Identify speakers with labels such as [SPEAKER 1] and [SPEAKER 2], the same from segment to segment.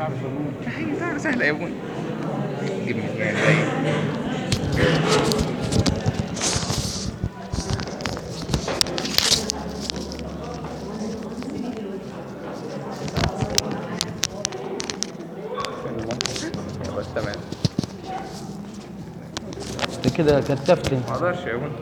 [SPEAKER 1] هي سهلة يا ابوي جيب من هنا بس تمام
[SPEAKER 2] انت كده كتفتني
[SPEAKER 1] ما اقدرش يا ابوي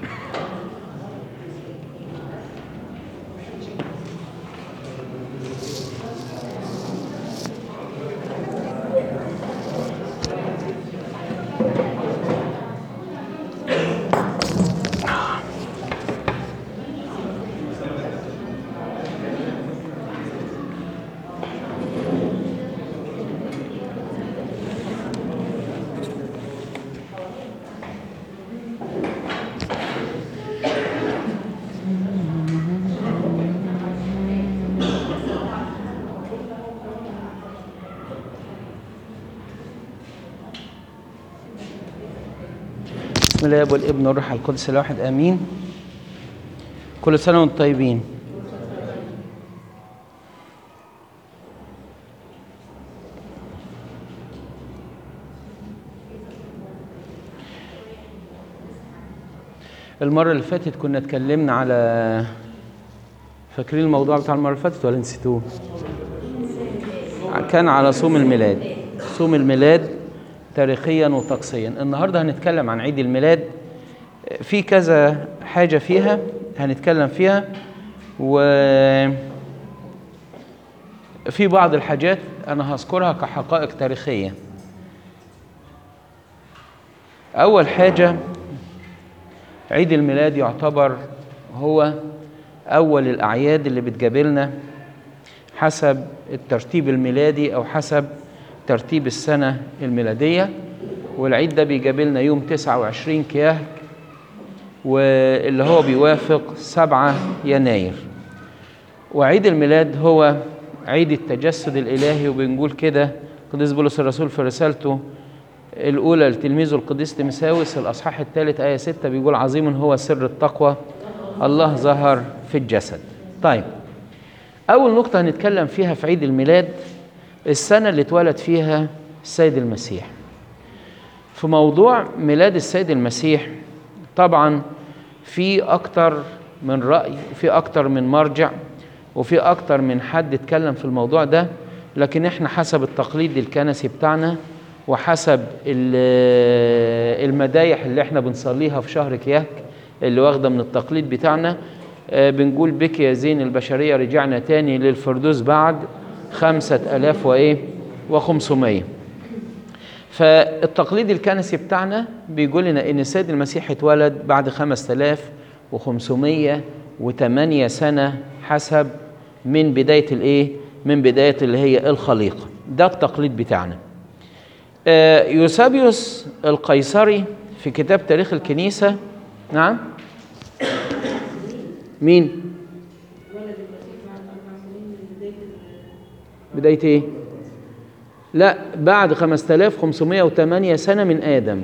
[SPEAKER 2] بسم الله والابن والابن والروح القدس الواحد امين كل سنه وانتم طيبين المرة اللي فاتت كنا اتكلمنا على فاكرين الموضوع بتاع المرة اللي فاتت ولا نسيتوه؟ كان على صوم الميلاد صوم الميلاد تاريخيا وطقسيا النهارده هنتكلم عن عيد الميلاد في كذا حاجة فيها هنتكلم فيها و في بعض الحاجات أنا هذكرها كحقائق تاريخية أول حاجة عيد الميلاد يعتبر هو أول الأعياد اللي بتجابلنا حسب الترتيب الميلادي أو حسب ترتيب السنة الميلادية والعيد ده بيجابلنا يوم 29 كياك واللي هو بيوافق 7 يناير وعيد الميلاد هو عيد التجسد الإلهي وبنقول كده قديس بولس الرسول في رسالته الأولى لتلميذه القديس تيمساوس الأصحاح الثالث آية 6 بيقول عظيم هو سر التقوى الله ظهر في الجسد طيب أول نقطة هنتكلم فيها في عيد الميلاد السنة اللي اتولد فيها السيد المسيح في موضوع ميلاد السيد المسيح طبعا في أكتر من رأي وفي أكتر من مرجع وفي أكتر من حد اتكلم في الموضوع ده لكن احنا حسب التقليد الكنسي بتاعنا وحسب المدايح اللي احنا بنصليها في شهر كياك اللي واخده من التقليد بتاعنا بنقول بك يا زين البشرية رجعنا تاني للفردوس بعد خمسة ألاف وإيه وخمسمية فالتقليد الكنسي بتاعنا بيقول لنا إن السيد المسيح اتولد بعد خمسة آلاف وخمسمية وثمانية سنة حسب من بداية الإيه من بداية اللي هي الخليقة ده التقليد بتاعنا آه يوسابيوس القيصري في كتاب تاريخ الكنيسة نعم مين بداية ايه؟ لا بعد 5508 سنة من آدم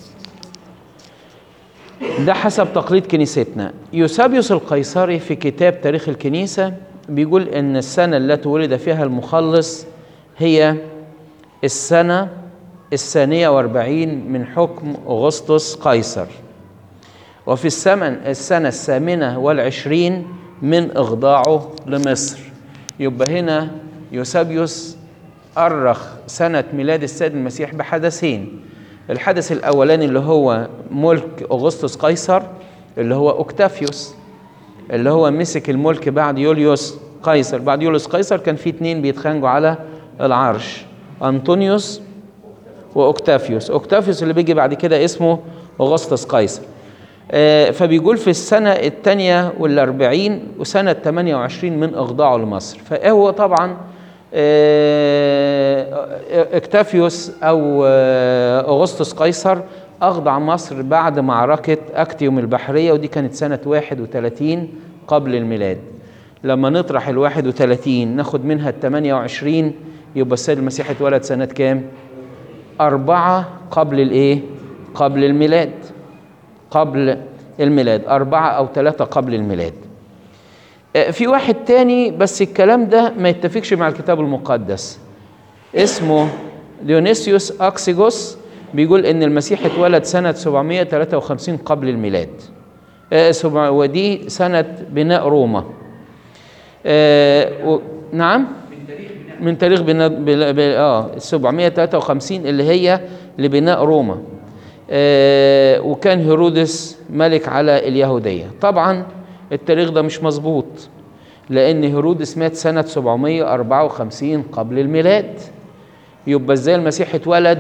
[SPEAKER 2] ده حسب تقليد كنيستنا يوسابيوس القيصري في كتاب تاريخ الكنيسة بيقول إن السنة التي ولد فيها المخلص هي السنة الثانية واربعين من حكم أغسطس قيصر وفي الثمن السنة الثامنة والعشرين من إخضاعه لمصر يبقى هنا يوسابيوس أرخ سنة ميلاد السيد المسيح بحدثين الحدث الأولاني اللي هو ملك أغسطس قيصر اللي هو أوكتافيوس اللي هو مسك الملك بعد يوليوس قيصر بعد يوليوس قيصر كان في اتنين بيتخانقوا على العرش أنطونيوس وأوكتافيوس أوكتافيوس اللي بيجي بعد كده اسمه أغسطس قيصر آه فبيقول في السنة الثانية والأربعين وسنة 28 من إخضاعه لمصر فهو طبعا اكتافيوس او اغسطس قيصر اخضع مصر بعد معركه اكتيوم البحريه ودي كانت سنه 31 قبل الميلاد لما نطرح ال 31 ناخد منها ال 28 يبقى السيد المسيح اتولد سنه كام؟ أربعة قبل الإيه؟ قبل الميلاد قبل الميلاد أربعة أو ثلاثة قبل الميلاد في واحد تاني بس الكلام ده ما يتفقش مع الكتاب المقدس اسمه ديونيسيوس اكسيجوس بيقول ان المسيح اتولد سنه 753 قبل الميلاد آه، سبع- ودي سنه بناء روما آه، و... نعم من تاريخ بناء بل... بل... اه 753 اللي هي لبناء روما آه وكان هيرودس ملك على اليهودية طبعا التاريخ ده مش مظبوط لأن هيرودس مات سنة 754 قبل الميلاد يبقى ازاي المسيح اتولد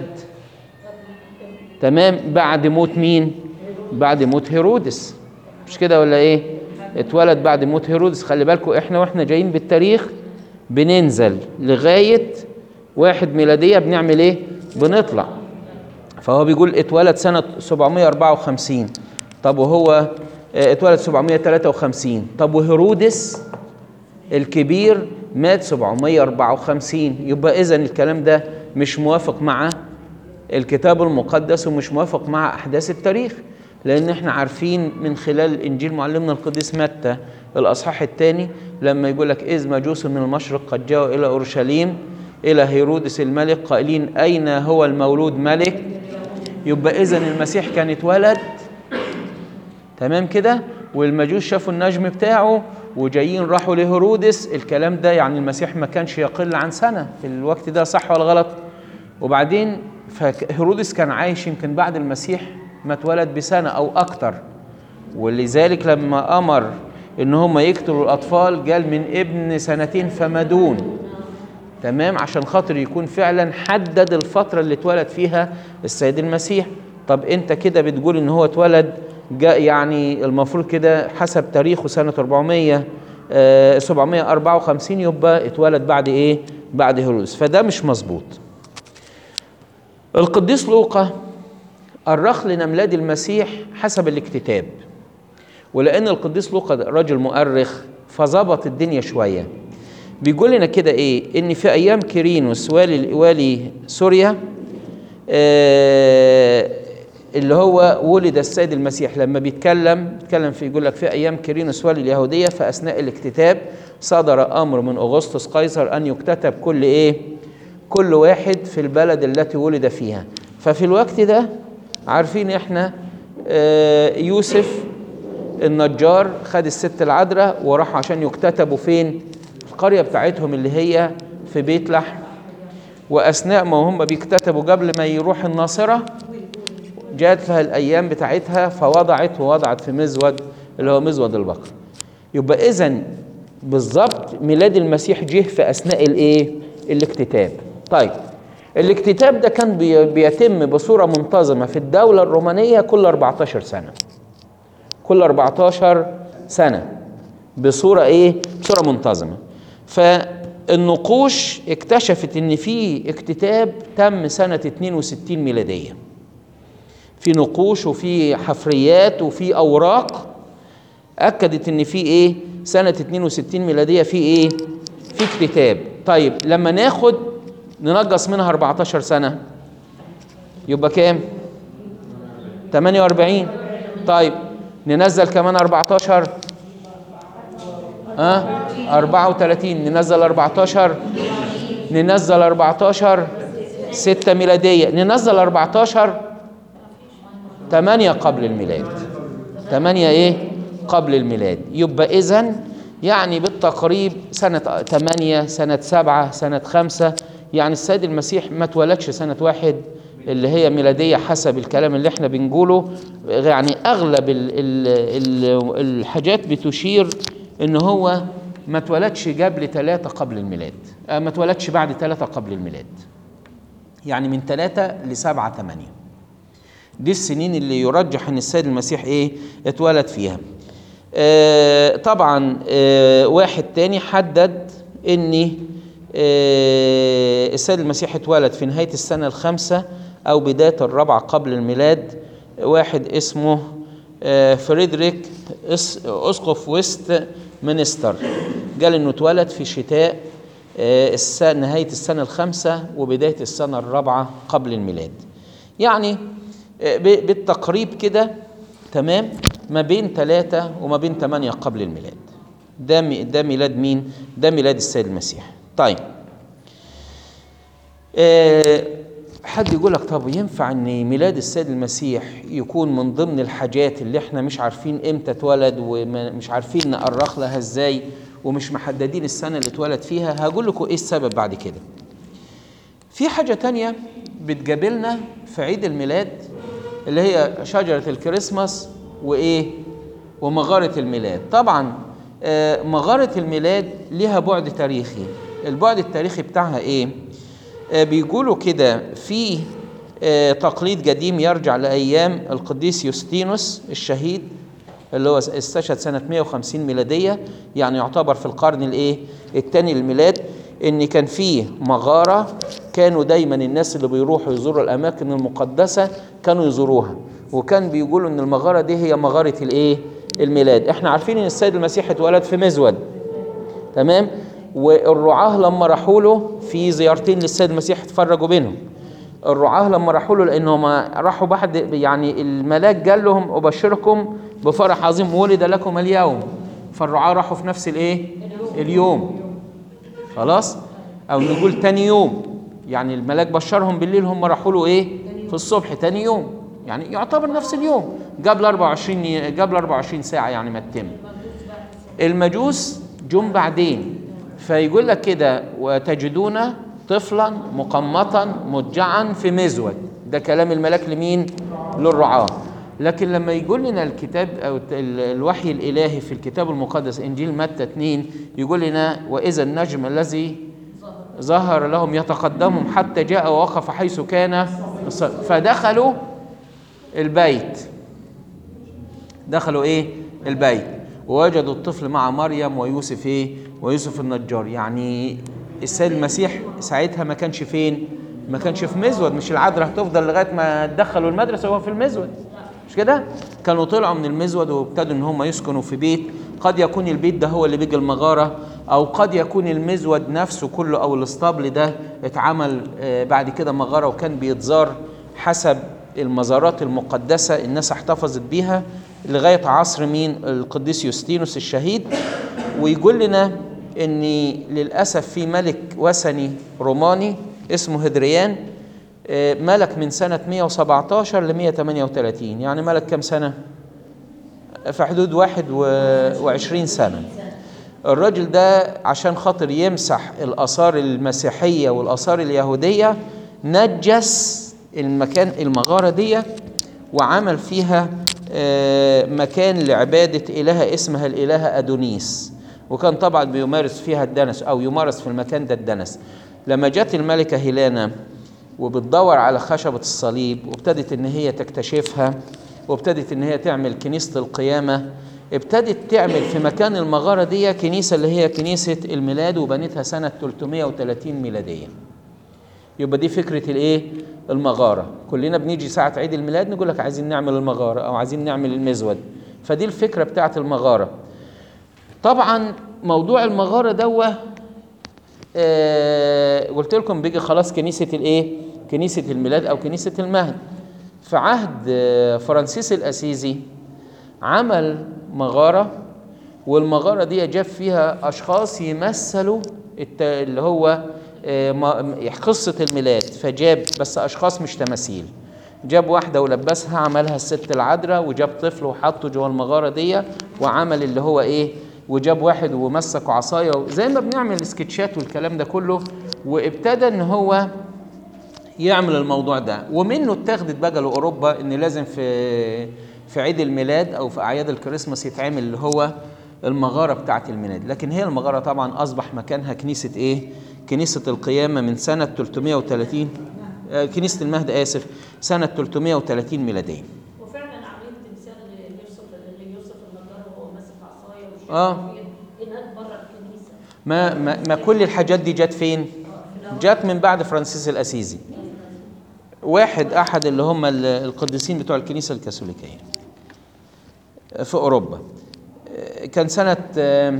[SPEAKER 2] تمام بعد موت مين بعد موت هيرودس مش كده ولا ايه اتولد بعد موت هيرودس خلي بالكم احنا واحنا جايين بالتاريخ بننزل لغايه واحد ميلاديه بنعمل ايه بنطلع فهو بيقول اتولد سنه 754 طب وهو اه، اتولد 753 طب وهيرودس الكبير مات 754 يبقى اذا الكلام ده مش موافق مع الكتاب المقدس ومش موافق مع احداث التاريخ لان احنا عارفين من خلال انجيل معلمنا القديس متى الاصحاح الثاني لما يقول لك اذ مجوس من المشرق قد جاءوا الى اورشليم الى هيرودس الملك قائلين اين هو المولود ملك يبقى اذا المسيح كان اتولد تمام كده والمجوس شافوا النجم بتاعه وجايين راحوا لهيرودس الكلام ده يعني المسيح ما كانش يقل عن سنة في الوقت ده صح ولا غلط وبعدين فهيرودس كان عايش يمكن بعد المسيح ما اتولد بسنة أو أكتر ولذلك لما أمر إن هم يقتلوا الأطفال قال من ابن سنتين فما دون تمام عشان خاطر يكون فعلا حدد الفترة اللي اتولد فيها السيد المسيح طب انت كده بتقول ان هو اتولد جاء يعني المفروض كده حسب تاريخه سنة 400 آه 754 يبقى اتولد بعد ايه بعد هيرودس فده مش مظبوط القديس لوقا أرخ لنا ميلاد المسيح حسب الاكتتاب ولأن القديس لوقا ده راجل مؤرخ فظبط الدنيا شوية بيقول لنا كده ايه ان في ايام كيرينوس والي والي سوريا آه اللي هو ولد السيد المسيح لما بيتكلم بيتكلم في يقول لك في ايام كيرينوس والي اليهوديه في اثناء الاكتتاب صدر امر من اغسطس قيصر ان يكتتب كل ايه كل واحد في البلد التي ولد فيها ففي الوقت ده عارفين احنا آه يوسف النجار خد الست العذراء وراح عشان يكتتبوا فين القرية بتاعتهم اللي هي في بيت لحم وأثناء ما هم بيكتتبوا قبل ما يروح الناصرة جات لها الأيام بتاعتها فوضعت ووضعت في مزود اللي هو مزود البقر يبقى إذا بالظبط ميلاد المسيح جه في أثناء الإيه؟ الاكتتاب طيب الاكتتاب ده كان بي- بيتم بصورة منتظمة في الدولة الرومانية كل 14 سنة كل 14 سنة بصورة ايه؟ بصورة منتظمة. فالنقوش اكتشفت ان في اكتتاب تم سنة 62 ميلادية. في نقوش وفي حفريات وفي اوراق اكدت ان في ايه؟ سنة 62 ميلادية في ايه؟ في اكتتاب. طيب لما ناخد ننقص منها 14 سنة يبقى كام؟ 48 طيب ننزل كمان 14 ها 34 ننزل 14 ننزل 14 6 ميلادية ننزل 14 8 قبل الميلاد 8 ايه قبل الميلاد يبقى اذا يعني بالتقريب سنة 8 سنة 7 سنة 5 يعني السيد المسيح ما اتولدش سنة واحد اللي هي ميلادية حسب الكلام اللي احنا بنقوله يعني اغلب ال ال ال الحاجات بتشير ان هو ما اتولدش قبل ثلاثة قبل الميلاد آه، ما اتولدش بعد ثلاثة قبل الميلاد يعني من ثلاثة لسبعة ثمانية دي السنين اللي يرجح ان السيد المسيح ايه اتولد فيها آه طبعا آه واحد تاني حدد ان آه السيد المسيح اتولد في نهاية السنة الخامسة او بداية الرابعة قبل الميلاد واحد اسمه آه فريدريك إس- اسقف ويست مينستر قال انه اتولد في شتاء آه، السنة نهاية السنة الخامسة وبداية السنة الرابعة قبل الميلاد يعني آه، ب- بالتقريب كده تمام ما بين ثلاثة وما بين ثمانية قبل الميلاد ده مي- ده ميلاد مين؟ ده ميلاد السيد المسيح طيب آه، حد يقول لك طب ينفع ان ميلاد السيد المسيح يكون من ضمن الحاجات اللي احنا مش عارفين امتى اتولد ومش عارفين نأرخ لها ازاي ومش محددين السنة اللي اتولد فيها هقول لكم ايه السبب بعد كده في حاجة تانية بتقابلنا في عيد الميلاد اللي هي شجرة الكريسماس وإيه؟ ومغارة الميلاد طبعا آه، مغارة الميلاد ليها بعد تاريخي البعد التاريخي بتاعها إيه؟ آه، بيقولوا كده في آه، تقليد قديم يرجع لأيام القديس يوستينوس الشهيد اللي هو استشهد سنة 150 ميلادية يعني يعتبر في القرن الايه الثاني للميلاد ان كان فيه مغارة كانوا دايما الناس اللي بيروحوا يزوروا الاماكن المقدسة كانوا يزوروها وكان بيقولوا ان المغارة دي هي مغارة الايه الميلاد احنا عارفين ان السيد المسيح اتولد في مزود تمام والرعاة لما راحوا له في زيارتين للسيد المسيح اتفرجوا بينهم الرعاة لما راحوا له لانهم راحوا بعد يعني الملاك قال لهم ابشركم بفرح عظيم ولد لكم اليوم فالرعاة راحوا في نفس الايه اليوم خلاص او نقول تاني يوم يعني الملاك بشرهم بالليل هم راحوا له ايه في الصبح تاني يوم يعني يعتبر نفس اليوم قبل 24 قبل 24 ساعة يعني ما تتم المجوس جم بعدين فيقول لك كده وتجدون طفلا مقمطا مضجعا في مزود ده كلام الملاك لمين للرعاة لكن لما يقول لنا الكتاب او ال- الوحي الالهي في الكتاب المقدس انجيل متى 2 يقول لنا واذا النجم الذي ظهر لهم يتقدمهم حتى جاء ووقف حيث كان الص- فدخلوا البيت دخلوا ايه البيت ووجدوا الطفل مع مريم ويوسف ايه ويوسف النجار يعني السيد المسيح ساعتها ما كانش فين ما كانش في مزود مش العذراء هتفضل لغايه ما تدخلوا المدرسه وهو في المزود مش كده كانوا طلعوا من المزود وابتدوا ان هم يسكنوا في بيت قد يكون البيت ده هو اللي بيجي المغاره او قد يكون المزود نفسه كله او الاسطبل ده اتعمل آه، بعد كده مغاره وكان بيتزار حسب المزارات المقدسة الناس احتفظت بيها لغاية عصر مين القديس يوستينوس الشهيد ويقول لنا ان للأسف في ملك وثني روماني اسمه هدريان آه، ملك من سنة 117 ل 138 يعني ملك كم سنة؟ في حدود 21 سنة الراجل ده عشان خاطر يمسح الآثار المسيحية والآثار اليهودية نجس المكان المغارة دي وعمل فيها آه، مكان لعبادة إلهة اسمها الإلهة أدونيس وكان طبعا بيمارس فيها الدنس أو يمارس في المكان ده الدنس لما جت الملكة هيلانا وبتدور على خشبة الصليب وابتدت إن هي تكتشفها وابتدت إن هي تعمل كنيسة القيامة ابتدت تعمل في مكان المغارة دي كنيسة اللي هي كنيسة الميلاد وبنتها سنة 330 ميلادية يبقى دي فكرة الايه المغارة كلنا بنيجي ساعة عيد الميلاد نقول لك عايزين نعمل المغارة او عايزين نعمل المزود فدي الفكرة بتاعت المغارة طبعا موضوع المغارة دوا آه قلت لكم بيجي خلاص كنيسة الايه كنيسة الميلاد او كنيسة المهد في عهد آه، فرانسيس الاسيزي عمل مغارة والمغارة دي جاب فيها أشخاص يمثلوا الت- اللي هو آه، ما- قصة الميلاد فجاب بس أشخاص مش تماثيل جاب واحدة ولبسها عملها الست العذراء وجاب طفل وحطه جوه المغارة دي وعمل اللي هو إيه وجاب واحد ومسك عصاية زي ما بنعمل سكتشات والكلام ده كله وابتدى إن هو يعمل الموضوع ده ومنه اتخذت بقى لاوروبا ان لازم في في عيد الميلاد او في اعياد الكريسماس يتعمل اللي هو المغاره بتاعه الميلاد لكن هي المغاره طبعا اصبح مكانها كنيسه ايه كنيسه القيامه من سنه 330 آه، كنيسه المهد اسف سنه 330 ميلاديه
[SPEAKER 3] وفعلا عاملين تمثال ليوسف ليوسف النجار وهو ماسك عصايه وشايل
[SPEAKER 2] آه.
[SPEAKER 3] هناك بره الكنيسه
[SPEAKER 2] ما ما, ما كل الحاجات دي جت فين جت من بعد فرانسيس الاسيزي واحد احد اللي هم ال- القديسين بتوع الكنيسه الكاثوليكيه في اوروبا كان سنه آه،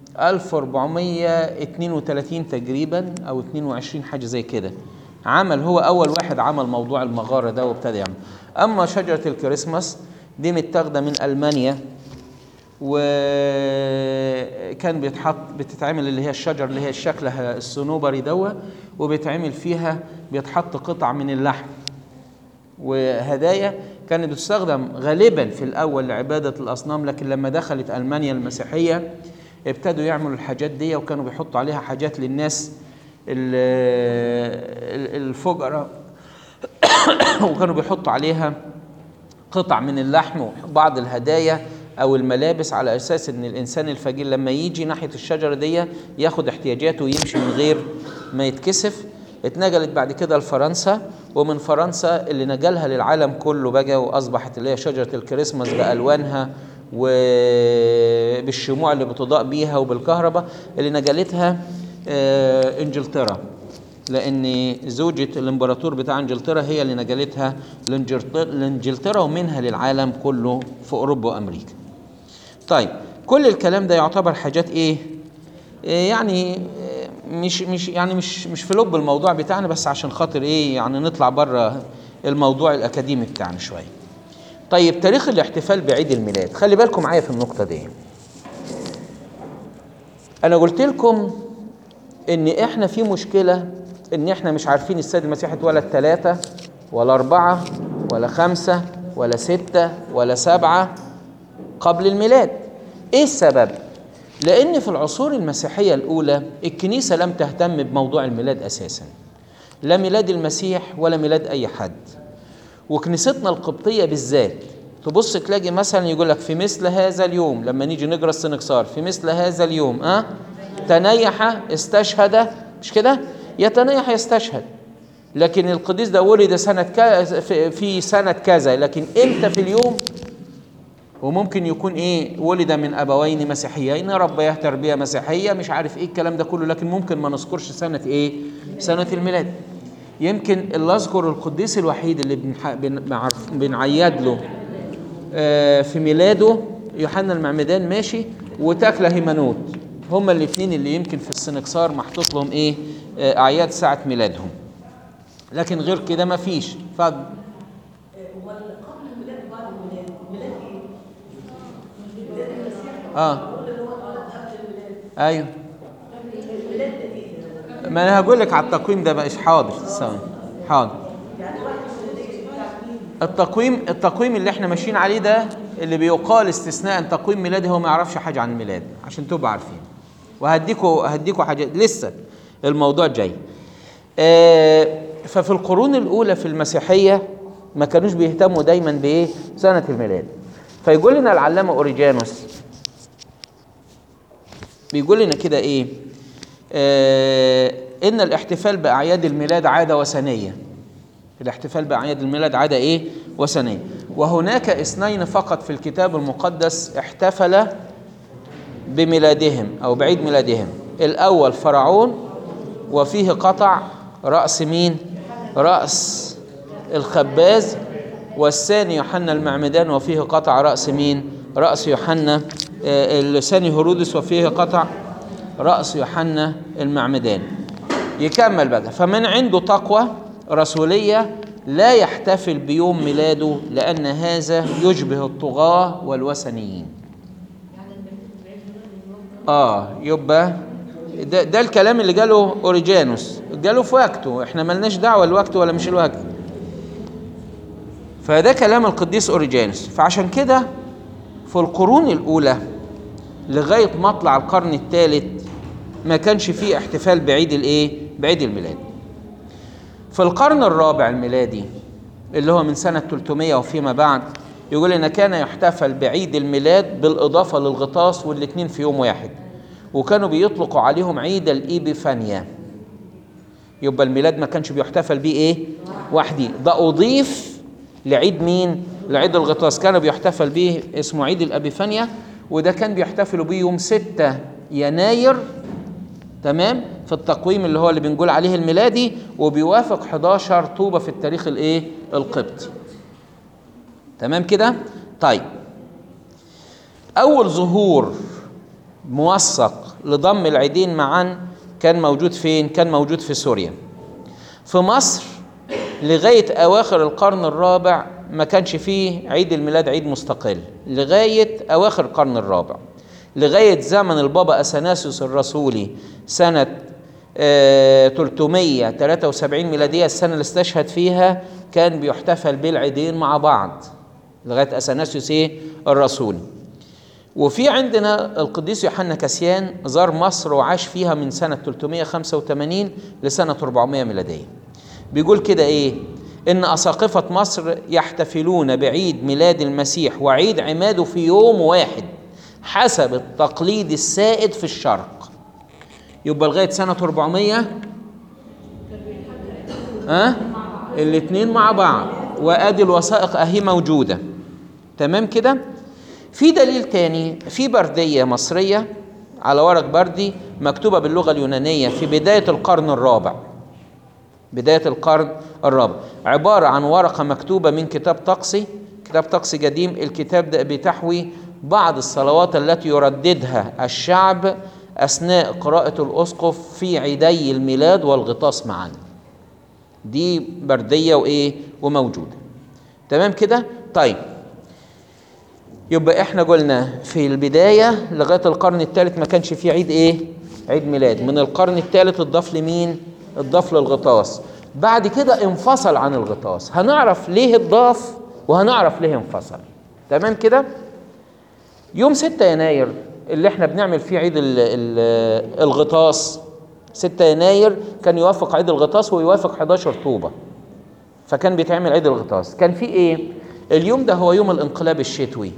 [SPEAKER 2] 1432 تقريبا او 22 حاجه زي كده عمل هو اول واحد عمل موضوع المغاره ده وابتدى يعمل اما شجره الكريسماس دي متاخده من المانيا وكان بيتحط بتتعمل اللي هي الشجر اللي هي شكلها الصنوبري دوا وبيتعمل فيها بيتحط قطع من اللحم وهدايا كانت بتستخدم غالبا في الاول لعباده الاصنام لكن لما دخلت المانيا المسيحيه ابتدوا يعملوا الحاجات دي وكانوا بيحطوا عليها حاجات للناس ال- ال- الفقراء وكانوا بيحطوا عليها قطع من اللحم وبعض الهدايا او الملابس على اساس ان الانسان الفقير لما يجي ناحيه الشجره دي ياخد احتياجاته ويمشي من غير ما يتكسف اتنقلت بعد كده لفرنسا ومن فرنسا اللي نقلها للعالم كله بقى واصبحت اللي هي شجره الكريسماس بالوانها وبالشموع اللي بتضاء بيها وبالكهرباء اللي نقلتها آه، انجلترا لان زوجة الامبراطور بتاع انجلترا هي اللي نقلتها لإنجلترا- لانجلترا ومنها للعالم كله في اوروبا وامريكا طيب كل الكلام ده يعتبر حاجات ايه إيه يعني إيه مش مش يعني مش مش في لب الموضوع بتاعنا بس عشان خاطر ايه يعني نطلع بره الموضوع الاكاديمي بتاعنا شويه طيب تاريخ الاحتفال بعيد الميلاد خلي بالكم معايا في النقطه دي انا قلت لكم ان احنا في مشكله ان احنا مش عارفين السيد المسيح اتولد ثلاثة ولا أربعة ولا خمسة ولا ستة ولا سبعة قبل الميلاد ايه السبب لان في العصور المسيحيه الاولى الكنيسه لم تهتم بموضوع الميلاد اساسا لا ميلاد المسيح ولا ميلاد اي حد وكنيستنا القبطيه بالذات تبص تلاقي مثلا يقول لك في مثل هذا اليوم لما نيجي نقرا السنكسار في مثل هذا اليوم اه تنيح استشهد مش كده يتنيح يستشهد لكن القديس ده ولد سنة كذا في- في سنة كذا لكن امتى في اليوم وممكن يكون ايه ولد من ابوين مسيحيين ربياه تربيه مسيحيه مش عارف ايه الكلام ده كله لكن ممكن ما نذكرش سنه ايه سنه الميلاد يمكن اللي اذكر القديس الوحيد اللي بنح... بن... بعرف- بنعيد له آه، في ميلاده يوحنا المعمدان ماشي وتاكله هيمانوت هما الاثنين اللي يمكن في السنكسار محطوط لهم ايه آه، اعياد ساعه ميلادهم لكن غير كده ما فيش اتفضل
[SPEAKER 3] امال قبل الميلاد وبعد الميلاد الميلاد ايه؟ ميلاد المسيح
[SPEAKER 2] اه
[SPEAKER 3] اللي هو اتولد قبل الميلاد
[SPEAKER 2] ايوه
[SPEAKER 3] الميلاد ده ايه؟
[SPEAKER 2] ما انا هقول لك على التقويم ده بقى حاضر ثواني حاضر
[SPEAKER 3] يعني واحد الميلاديه بتاع مين؟
[SPEAKER 2] التقويم التقويم اللي احنا ماشيين عليه ده اللي بيقال استثناء تقويم ميلادي هو ما يعرفش حاجه عن الميلاد عشان تبقوا عارفين وهديكوا هديكوا حاجه لسه الموضوع جاي آه ففي القرون الاولى في المسيحيه ما كانوش بيهتموا دايما بايه سنه الميلاد فيقول لنا العلامه اوريجانوس بيقول لنا كده ايه آه ان الاحتفال باعياد الميلاد عاده وثنيه الاحتفال بأعياد الميلاد عادة إيه؟ وثنية وهناك اثنين فقط في الكتاب المقدس احتفل بميلادهم أو بعيد ميلادهم الأول فرعون وفيه قطع رأس مين؟ رأس الخباز والثاني يوحنا المعمدان وفيه قطع رأس مين؟ رأس يوحنا آه، الثاني هرودس وفيه قطع رأس يوحنا المعمدان يكمل بقى فمن عنده تقوى رسولية لا يحتفل بيوم ميلاده لأن هذا يشبه الطغاة والوثنيين اه يبقى ده, ده الكلام اللي قاله اوريجانوس قاله في وقته احنا ملناش دعوه الوقت ولا مش الوقت فده كلام القديس اوريجانوس فعشان كده في القرون الاولى لغايه مطلع القرن الثالث ما كانش فيه احتفال بعيد الايه بعيد الميلاد في القرن الرابع الميلادي اللي هو من سنة 300 وفيما بعد يقول إن كان يحتفل بعيد الميلاد بالإضافة للغطاس والاتنين في يوم واحد وكانوا بيطلقوا عليهم عيد الإيبيفانيا يبقى الميلاد ما كانش بيحتفل بيه إيه؟ وحدي ده أضيف لعيد مين؟ لعيد الغطاس كان بيحتفل بيه اسمه عيد الأبيفانيا وده كان بيحتفلوا بيه يوم 6 يناير تمام في التقويم اللي هو اللي بنقول عليه الميلادي وبيوافق 11 طوبة في التاريخ الايه القبطي تمام كده طيب اول ظهور موثق لضم العيدين معا كان موجود فين كان موجود في سوريا في مصر لغاية أواخر القرن الرابع ما كانش فيه عيد الميلاد عيد مستقل لغاية أواخر القرن الرابع لغاية زمن البابا أثناسيوس الرسولي سنة آه، 373 ميلادية السنة اللي استشهد فيها كان بيحتفل بالعيدين مع بعض لغاية أثناسيوس إيه الرسولي وفي عندنا القديس يوحنا كاسيان زار مصر وعاش فيها من سنة 385 لسنة 400 ميلادية بيقول كده ايه ان اساقفة مصر يحتفلون بعيد ميلاد المسيح وعيد عماده في يوم واحد حسب التقليد السائد في الشرق يبقى لغاية سنة 400 ها الاتنين مع بعض وادي الوثائق اهي موجودة تمام كده في دليل تاني في بردية مصرية على ورق بردي مكتوبة باللغة اليونانية في بداية القرن الرابع بداية القرن الرابع عبارة عن ورقة مكتوبة من كتاب طقسي كتاب طقسي قديم الكتاب ده بتحوي بعض الصلوات التي يرددها الشعب أثناء قراءة الأسقف في عيدي الميلاد والغطاس معا دي بردية وإيه وموجودة تمام كده طيب يبقى احنا قلنا في البداية لغاية القرن الثالث ما كانش فيه عيد ايه عيد ميلاد من القرن الثالث اتضاف لمين اتضاف للغطاس بعد كده انفصل عن الغطاس هنعرف ليه اتضاف وهنعرف ليه انفصل تمام كده يوم 6 يناير اللي احنا بنعمل فيه عيد ال ال الغطاس 6 يناير كان يوافق عيد الغطاس ويوافق 11 طوبة فكان بيتعمل عيد الغطاس كان في ايه اليوم ده هو يوم الانقلاب الشتوي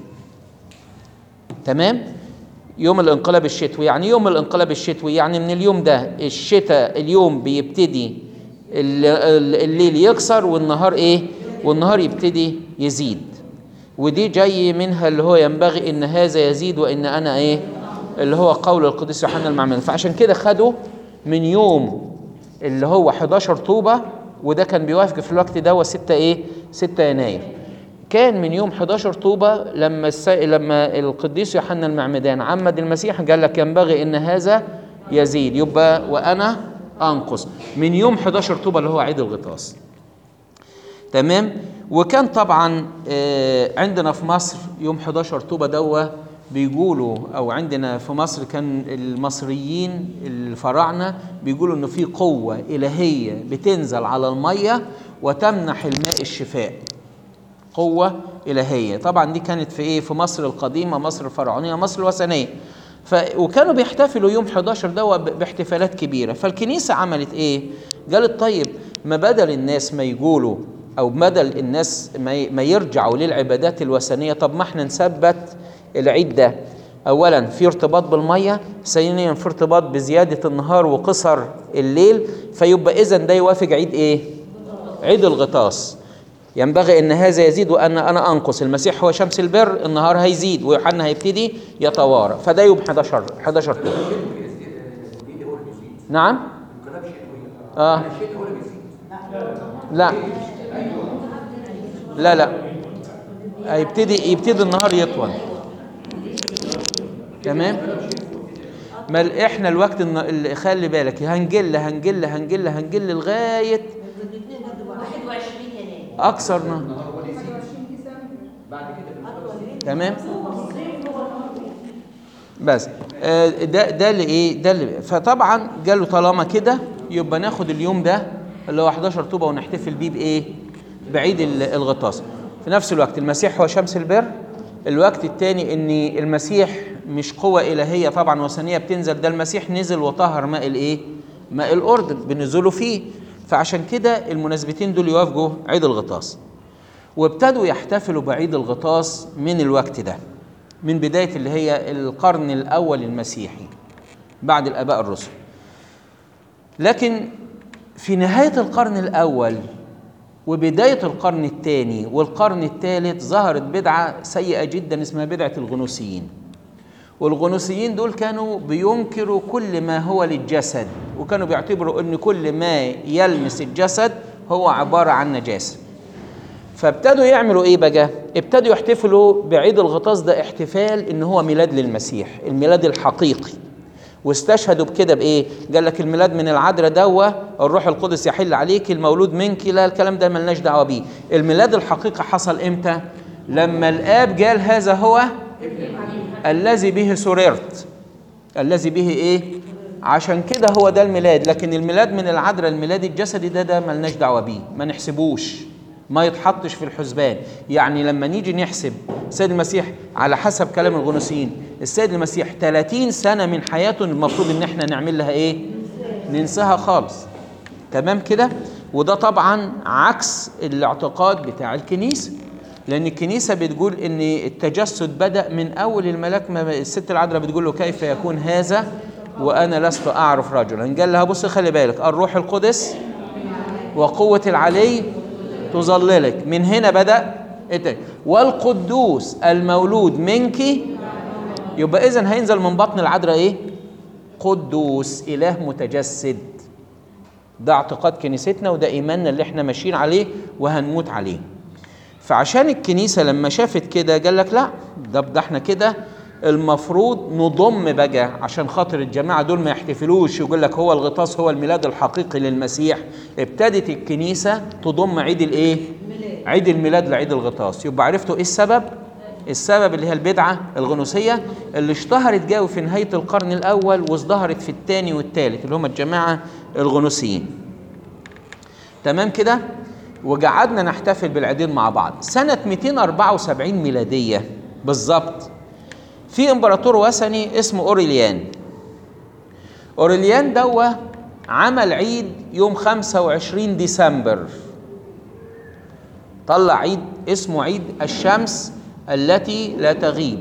[SPEAKER 2] تمام يوم الانقلاب الشتوي يعني يوم الانقلاب الشتوي يعني من اليوم ده الشتاء اليوم بيبتدي ال- ال- الليل يكسر والنهار ايه والنهار يبتدي يزيد ودي جاي منها اللي هو ينبغي ان هذا يزيد وان انا ايه اللي هو قول القديس يوحنا المعمدان فعشان كده خدوا من يوم اللي هو 11 طوبة وده كان بيوافق في الوقت ده و 6 ايه 6 يناير كان من يوم 11 طوبة لما الس... لما القديس يوحنا المعمدان عمد المسيح قال لك ينبغي ان هذا يزيد يبقى وانا انقص من يوم 11 طوبة اللي هو عيد الغطاس تمام وكان طبعا آه، عندنا في مصر يوم 11 طوبة دوا بيقولوا او عندنا في مصر كان المصريين الفراعنه بيقولوا انه في قوه الهيه بتنزل على الميه وتمنح الماء الشفاء قوة إلهية طبعا دي كانت في إيه في مصر القديمة مصر الفرعونية مصر الوثنية ف... وكانوا بيحتفلوا يوم 11 ده ب- باحتفالات كبيرة فالكنيسة عملت إيه قالت طيب ما بدل الناس ما يقولوا أو بدل الناس ما, ي... ما يرجعوا للعبادات الوثنية طب ما احنا نثبت العيد ده أولا في ارتباط بالمية ثانيا في ارتباط بزيادة النهار وقصر الليل فيبقى إذا ده يوافق عيد إيه؟ عيد الغطاس ينبغي ان هذا يزيد وان انا انقص المسيح هو شمس البر النهار هيزيد ويوحنا هيبتدي يتوارى فده يوم 11 11 طول نعم اه لا لا لا هيبتدي يبتدي النهار يطول تمام ما ال- احنا الوقت الن- اللي خلي بالك هنجل هنجل هنجل هنجل لغايه
[SPEAKER 3] 21 يناير
[SPEAKER 2] اكثر نهار تمام بس آه، ده ده اللي ايه ده اللي فطبعا قالوا طالما كده يبقى ناخد اليوم ده اللي هو 11 طوبه ونحتفل بيه بايه بعيد ال- الغطاس في نفس الوقت المسيح هو شمس البر الوقت الثاني ان المسيح مش قوة إلهية طبعا وثنية بتنزل ده المسيح نزل وطهر ماء الايه ماء الأردن بنزوله فيه فعشان كده المناسبتين دول يوافقوا عيد الغطاس وابتدوا يحتفلوا بعيد الغطاس من الوقت ده من بداية اللي هي القرن الأول المسيحي بعد الآباء الرسل لكن في نهاية القرن الأول وبداية القرن الثاني والقرن الثالث ظهرت بدعة سيئة جدا اسمها بدعة الغنوسيين والغنوسيين دول كانوا بينكروا كل ما هو للجسد وكانوا بيعتبروا ان كل ما يلمس الجسد هو عبارة عن نجاسة فابتدوا يعملوا ايه بقى ابتدوا يحتفلوا بعيد الغطاس ده احتفال ان هو ميلاد للمسيح الميلاد الحقيقي واستشهدوا بكده بايه قال لك الميلاد من العذراء دوا الروح القدس يحل عليك المولود منك لا الكلام ده ملناش دعوه بيه الميلاد الحقيقي حصل امتى لما الاب قال هذا هو الذي به سررت الذي به ايه عشان كده هو ده الميلاد لكن الميلاد من العذراء الميلاد الجسدي ده ده ملناش دعوه بيه ما نحسبوش ما يتحطش في الحسبان يعني لما نيجي نحسب السيد المسيح على حسب كلام الغنوصيين السيد المسيح 30 سنه من حياته المفروض ان احنا نعمل لها ايه ننساها خالص تمام كده وده طبعا عكس الاعتقاد بتاع الكنيسه لان الكنيسه بتقول ان التجسد بدا من اول الملاك ما الست العذراء بتقول له كيف يكون هذا وانا لست اعرف رجلا قال لها بص خلي بالك الروح القدس وقوه العلي تظللك من هنا بدا الت- والقدوس المولود منك يبقى اذا هينزل من بطن العذراء ايه قدوس اله متجسد ده اعتقاد كنيستنا وده ايماننا اللي احنا ماشيين عليه وهنموت عليه فعشان الكنيسه لما شافت كده قال لك لا ده ده احنا كده المفروض نضم بقى عشان خاطر الجماعه دول ما يحتفلوش يقول لك هو الغطاس هو الميلاد الحقيقي للمسيح ابتدت الكنيسه تضم عيد الايه عيد الميلاد لعيد الغطاس يبقى عرفتوا ايه السبب السبب اللي هي البدعه الغنوصيه اللي اشتهرت جاوي في نهايه القرن الاول وازدهرت في الثاني والثالث اللي هم الجماعه الغنوصيين تمام كده وقعدنا نحتفل بالعيدين مع بعض سنة 274 ميلادية بالظبط في امبراطور وثني اسمه اوريليان اوريليان دوا عمل عيد يوم 25 ديسمبر طلع عيد اسمه عيد الشمس التي لا تغيب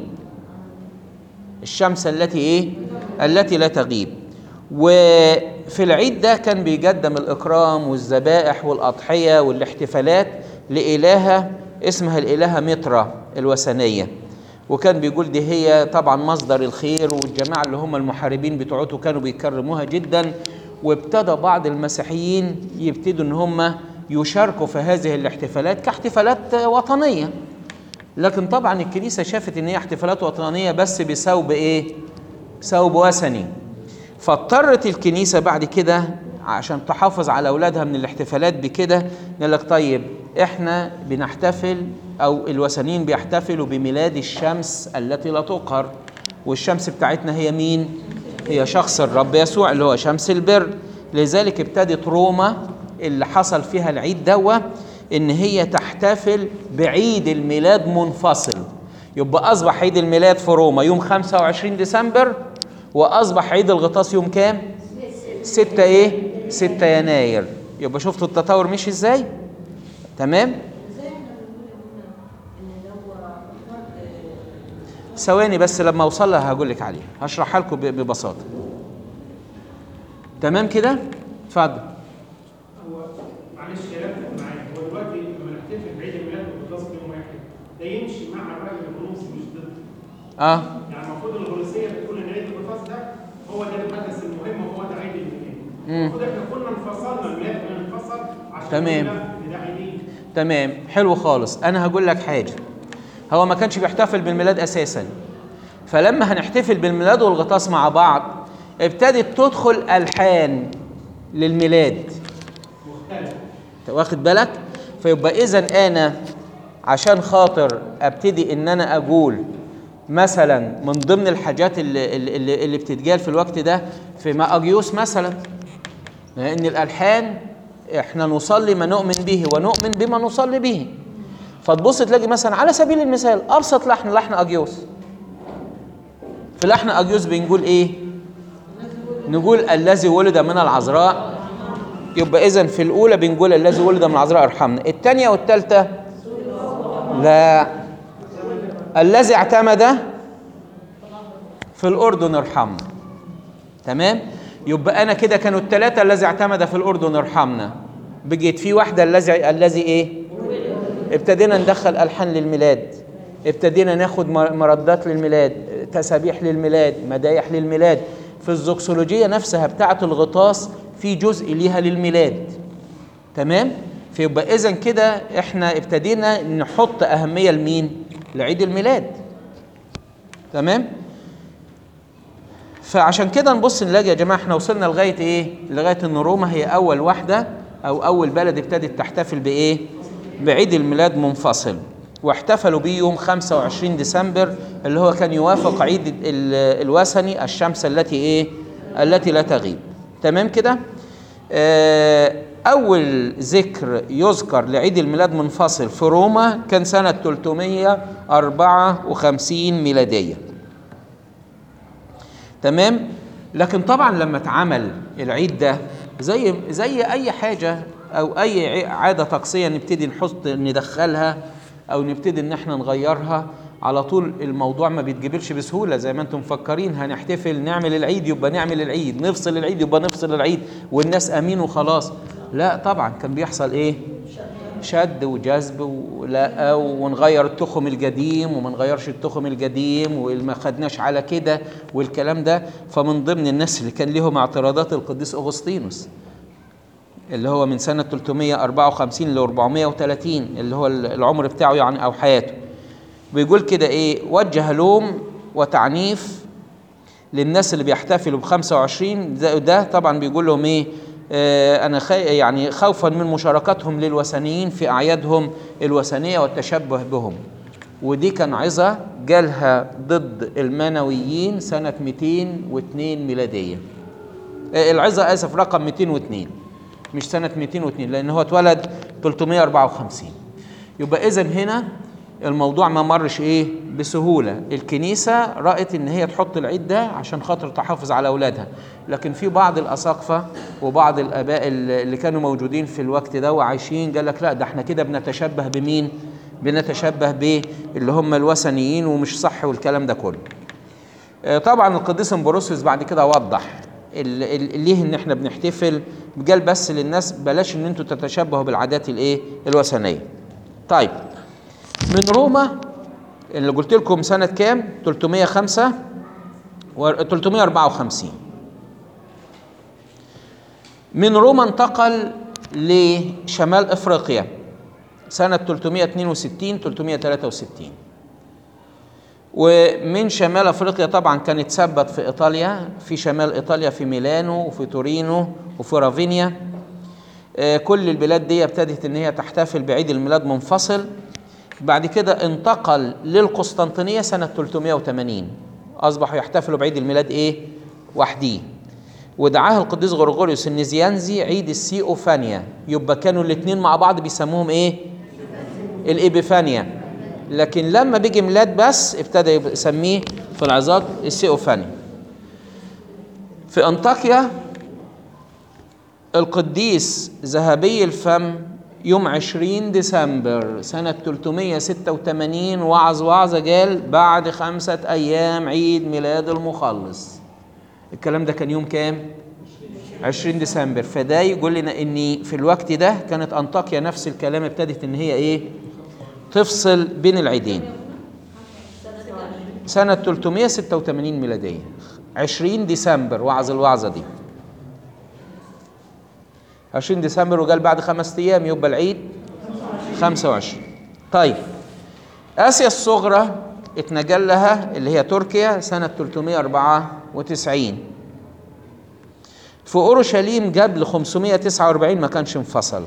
[SPEAKER 2] الشمس التي ايه التي لا تغيب وفي العيد ده كان بيقدم الإكرام والذبائح والأضحية والاحتفالات لإلهة اسمها الإلهة مترا الوثنية وكان بيقول دي هي طبعا مصدر الخير والجماعة اللي هم المحاربين بتوعته كانوا بيكرموها جدا وابتدى بعض المسيحيين يبتدوا ان هم يشاركوا في هذه الاحتفالات كاحتفالات وطنية لكن طبعا الكنيسة شافت ان هي احتفالات وطنية بس بثوب ايه ثوب وثني فاضطرت الكنيسه بعد كده عشان تحافظ على اولادها من الاحتفالات بكده قال لك طيب احنا بنحتفل او الوثنيين بيحتفلوا بميلاد الشمس التي لا تقهر والشمس بتاعتنا هي مين؟ هي شخص الرب يسوع اللي هو شمس البر لذلك ابتدت روما اللي حصل فيها العيد دوا ان هي تحتفل بعيد الميلاد منفصل يبقى اصبح عيد الميلاد في روما يوم 25 ديسمبر واصبح عيد الغطاس يوم كام؟ 6 ايه؟ 6 يناير يبقى شفتوا التطور مشي ازاي؟ تمام؟ ثواني بس لما اوصل لها هقول لك عليه هشرحها لكم ب- ببساطه تمام كده؟ اتفضل
[SPEAKER 4] هو معلش كلامك معايا هو دلوقتي لما نحتفل بعيد الميلاد والقداس في يوم واحد ده يمشي مع الراجل الغنوصي مش ضده
[SPEAKER 2] اه
[SPEAKER 4] يعني المفروض الغنوصيه بتقول ان عيد القداس ده هو ده الحدث المهم وهو ده عيد الميلاد
[SPEAKER 2] مم.
[SPEAKER 4] المفروض احنا كنا انفصلنا الميلاد كنا انفصل عشان
[SPEAKER 2] تمام.
[SPEAKER 4] نقول لا، ده عيدين
[SPEAKER 2] تمام حلو خالص انا هقول لك حاجه هو ما كانش بيحتفل بالميلاد اساسا فلما هنحتفل بالميلاد والغطاس مع بعض ابتدت تدخل الحان للميلاد
[SPEAKER 4] مختلف
[SPEAKER 2] أنت واخد بالك فيبقى اذا انا عشان خاطر ابتدي ان انا اقول مثلا من ضمن الحاجات اللي, اللي, اللي بتتقال في الوقت ده في ماجيوس مثلا لان الالحان احنا نصلي ما نؤمن به ونؤمن بما نصلي به فتبص تلاقي مثلا على سبيل المثال ابسط لحن لحن اجيوس في لحن اجيوس بنقول ايه نقول الذي ولد من العذراء يبقى اذا في الاولى بنقول الذي ولد من العذراء ارحمنا الثانيه والثالثه لا الذي اعتمد في الاردن ارحمنا تمام يبقى انا كده كانوا الثلاثه الذي اعتمد في الاردن ارحمنا بقيت في واحده الذي الذي ايه ابتدينا ندخل الحان للميلاد ابتدينا ناخد مر- مردات للميلاد تسابيح للميلاد مدايح للميلاد في الزوكسولوجيه نفسها بتاعه الغطاس في جزء ليها للميلاد تمام فيبقى اذا كده احنا ابتدينا نحط اهميه لمين لعيد الميلاد تمام فعشان كده نبص نلاقي يا جماعه احنا وصلنا لغايه ايه؟ لغايه ان روما هي اول واحده او اول بلد ابتدت تحتفل بايه؟ بعيد الميلاد منفصل واحتفلوا بيه يوم 25 ديسمبر اللي هو كان يوافق عيد ال- الوثني الشمس التي ايه؟ التي لا تغيب. تمام كده؟ آه، أول ذكر يذكر لعيد الميلاد منفصل في روما كان سنة 354 ميلادية تمام لكن طبعا لما اتعمل العيد ده زي زي اي حاجه او اي ع- عاده طقسيه نبتدي نحط ندخلها او نبتدي ان احنا نغيرها على طول الموضوع ما بيتجبرش بسهوله زي ما انتم مفكرين هنحتفل نعمل العيد يبقى نعمل العيد نفصل العيد يبقى نفصل العيد والناس امين وخلاص لا طبعا كان بيحصل ايه شد وجذب ولا ونغير التخم القديم وما نغيرش التخم القديم وما خدناش على كده والكلام ده فمن ضمن الناس اللي كان لهم اعتراضات القديس اغسطينوس اللي هو من سنة 354 ل 430 اللي هو العمر بتاعه يعني أو حياته بيقول كده إيه وجه لوم وتعنيف للناس اللي بيحتفلوا ب 25 ده, ده طبعا بيقول لهم ايه آه انا خي يعني خوفا من مشاركتهم للوثنيين في اعيادهم الوثنيه والتشبه بهم ودي كان عظه جالها ضد المنويين سنه 202 ميلاديه آه العظه اسف رقم 202 مش سنه 202 لان هو اتولد 354 يبقى اذا هنا الموضوع ما مرش ايه بسهوله الكنيسه رأت ان هي تحط العيد ده عشان خاطر تحافظ على اولادها لكن في بعض الاساقفه وبعض الاباء اللي كانوا موجودين في الوقت ده وعايشين قال لك لا ده احنا كده بنتشبه بمين بنتشبه باللي هم الوثنيين ومش صح والكلام ده كله آه، طبعا القديس امبروسيوس بعد كده وضح ال- ال- ليه ان احنا بنحتفل قال بس للناس بلاش ان انتوا تتشبهوا بالعادات الايه الوثنيه طيب من روما اللي قلت لكم سنة كام؟ 305 و 354 من روما انتقل لشمال افريقيا سنة 362 363 ومن شمال افريقيا طبعا كان اتثبت في ايطاليا في شمال ايطاليا في ميلانو وفي تورينو وفي رافينيا آه، كل البلاد دي ابتدت ان هي تحتفل بعيد الميلاد منفصل بعد كده انتقل للقسطنطينية سنة 380 أصبحوا يحتفلوا بعيد الميلاد إيه؟ وحديه ودعاه القديس غرغوريوس النزيانزي عيد السيوفانيا يبقى كانوا الاثنين مع بعض بيسموهم إيه؟ الإبيفانيا لكن لما بيجي ميلاد بس ابتدى يسميه في العظات السيوفانيا في أنطاكيا القديس ذهبي الفم يوم 20 ديسمبر سنة 386 وعظ وعظة قال بعد خمسة أيام عيد ميلاد المخلص الكلام ده كان يوم كام؟ 20 ديسمبر فده يقول لنا ان في الوقت ده كانت انطاكيا نفس الكلام ابتدت ان هي ايه؟ تفصل بين العيدين سنة 386 ميلادية 20 ديسمبر وعظ الوعظة دي 20 ديسمبر وقال بعد خمس ايام يبقى العيد 25 طيب اسيا الصغرى اتنقل لها اللي هي تركيا سنه 394 في اورشليم قبل 549 ما كانش انفصل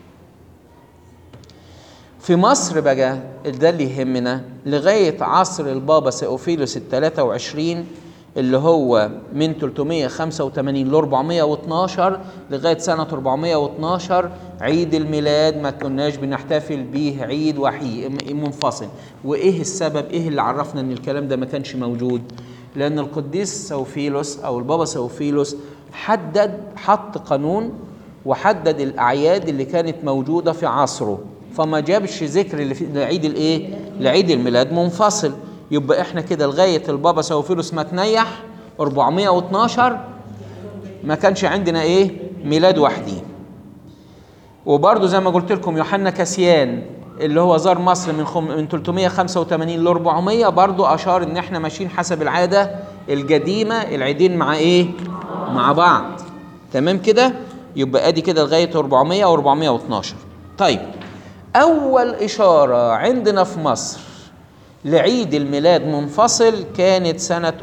[SPEAKER 2] في مصر بقى ده اللي يهمنا لغايه عصر البابا سيوفيلوس ال 23 اللي هو من 385 ل 412 لغايه سنه 412 عيد الميلاد ما كناش بنحتفل بيه عيد وحيد منفصل وايه السبب ايه اللي عرفنا ان الكلام ده ما كانش موجود لان القديس سوفيلوس او البابا سوفيلوس حدد حط قانون وحدد الاعياد اللي كانت موجوده في عصره فما جابش ذكر اللي في- لعيد الايه لعيد الميلاد منفصل يبقى احنا كده لغايه البابا سوفيلوس ما تنيح 412 ما كانش عندنا ايه ميلاد وحدي وبرضه زي ما قلت لكم يوحنا كاسيان اللي هو زار مصر من خم من 385 ل 400 برضه اشار ان احنا ماشيين حسب العاده القديمه العيدين مع ايه؟ مع بعض تمام كده؟ يبقى ادي كده لغايه 400 و 412 طيب اول اشاره عندنا في مصر لعيد الميلاد منفصل كانت سنة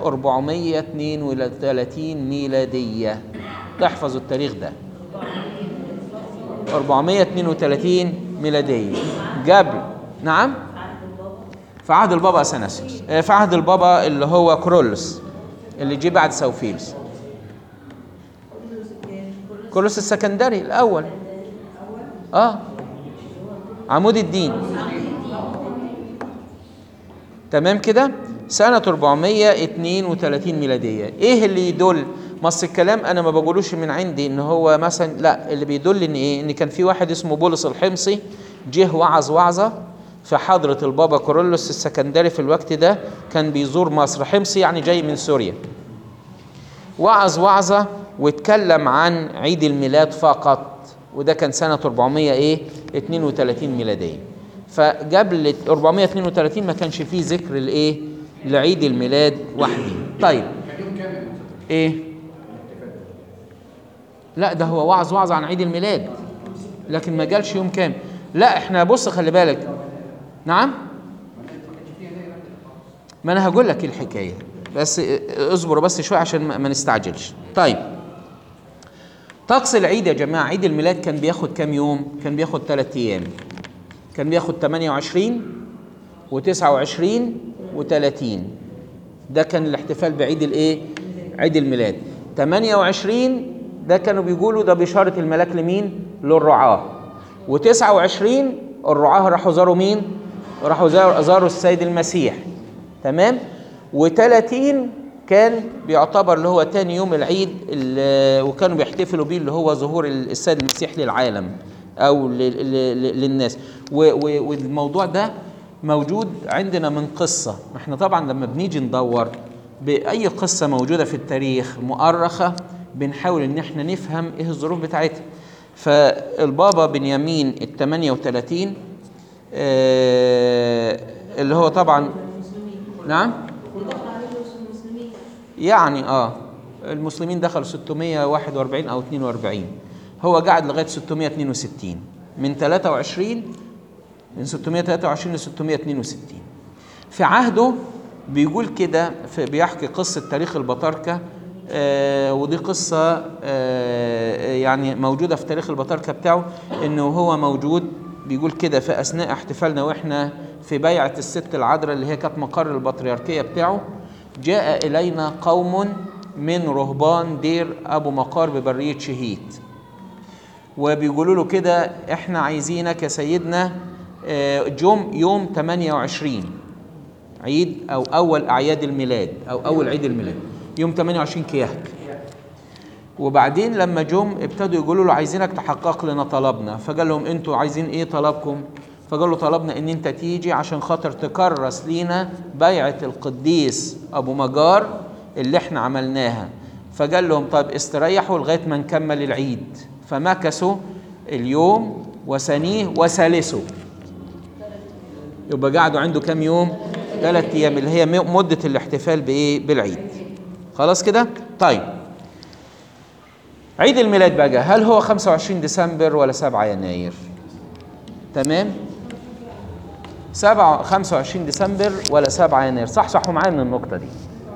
[SPEAKER 2] 432 ميلادية تحفظوا التاريخ ده 432 ميلادية قبل نعم في عهد البابا اثناسيوس آه، في عهد البابا اللي هو كرولوس اللي جه بعد سوفيلوس كرولوس السكندري الاول اه عمود الدين تمام كده سنة 432 ميلادية ايه اللي يدل مصر الكلام انا ما بقولوش من عندي ان هو مثلا لا اللي بيدل ان ايه ان كان في واحد اسمه بولس الحمصي جه وعظ وعظة في حضرة البابا كورولوس السكندري في الوقت ده كان بيزور مصر حمصي يعني جاي من سوريا وعظ وعظة واتكلم عن عيد الميلاد فقط وده كان سنة 400 ايه 32 ميلادية فقبل 432 ما كانش فيه ذكر الايه لعيد الميلاد وحده طيب ايه لا ده هو وعظ وعظ عن عيد الميلاد لكن ما جالش يوم كام لا احنا بص خلي بالك نعم ما انا هقول لك إيه الحكايه بس اصبروا بس شويه عشان ما ما نستعجلش طيب طقس العيد يا جماعه عيد الميلاد كان بياخد كام يوم كان بياخد ثلاث ايام كان بياخد 28 و29 و30 ده كان الاحتفال بعيد الايه عيد الميلاد 28 ده كانوا بيقولوا ده بشارة الملاك لمين للرعاة و29 الرعاة راحوا زاروا مين راحوا زار- زاروا السيد المسيح تمام و30 كان بيعتبر اللي هو تاني يوم العيد اللي- وكانوا بيحتفلوا بيه اللي هو ظهور السيد المسيح للعالم او ل- ل- ل- للناس و- و- والموضوع ده موجود عندنا من قصة احنا طبعا لما بنيجي ندور بأي قصة موجودة في التاريخ مؤرخة بنحاول ان احنا نفهم ايه الظروف بتاعتها فالبابا بنيامين ال 38 آه، اللي هو طبعا نعم يعني اه المسلمين دخلوا 641 او 42 هو قعد لغايه 662 من 23 من 623 ل 662 في عهده بيقول كده في بيحكي قصه تاريخ البطاركه آه ودي قصه آه يعني موجوده في تاريخ البطاركه بتاعه انه هو موجود بيقول كده في اثناء احتفالنا واحنا في بيعه الست العذراء اللي هي كانت مقر البطريركيه بتاعه جاء الينا قوم من رهبان دير ابو مقار ببريه شهيد وبيقولوا له كده احنا عايزينك يا سيدنا آه، جم يوم 28 عيد او اول اعياد الميلاد او اول عيد الميلاد يوم 28 كيهك وبعدين لما جم ابتدوا يقولوا له عايزينك تحقق لنا طلبنا فقال لهم انتوا عايزين ايه طلبكم فقالوا طلبنا ان انت تيجي عشان خاطر تكرس لينا بيعة القديس ابو مجار اللي احنا عملناها فقال لهم طب استريحوا لغاية ما نكمل العيد فمكثوا اليوم وثانيه وثالثه يبقى قعدوا عنده كام يوم ثلاث ايام اللي هي م- مدة الاحتفال بايه بالعيد خلاص كده طيب عيد الميلاد بقى هل هو 25 ديسمبر ولا 7 يناير تمام 7 25 ديسمبر ولا 7 يناير صح صحوا معايا من النقطة دي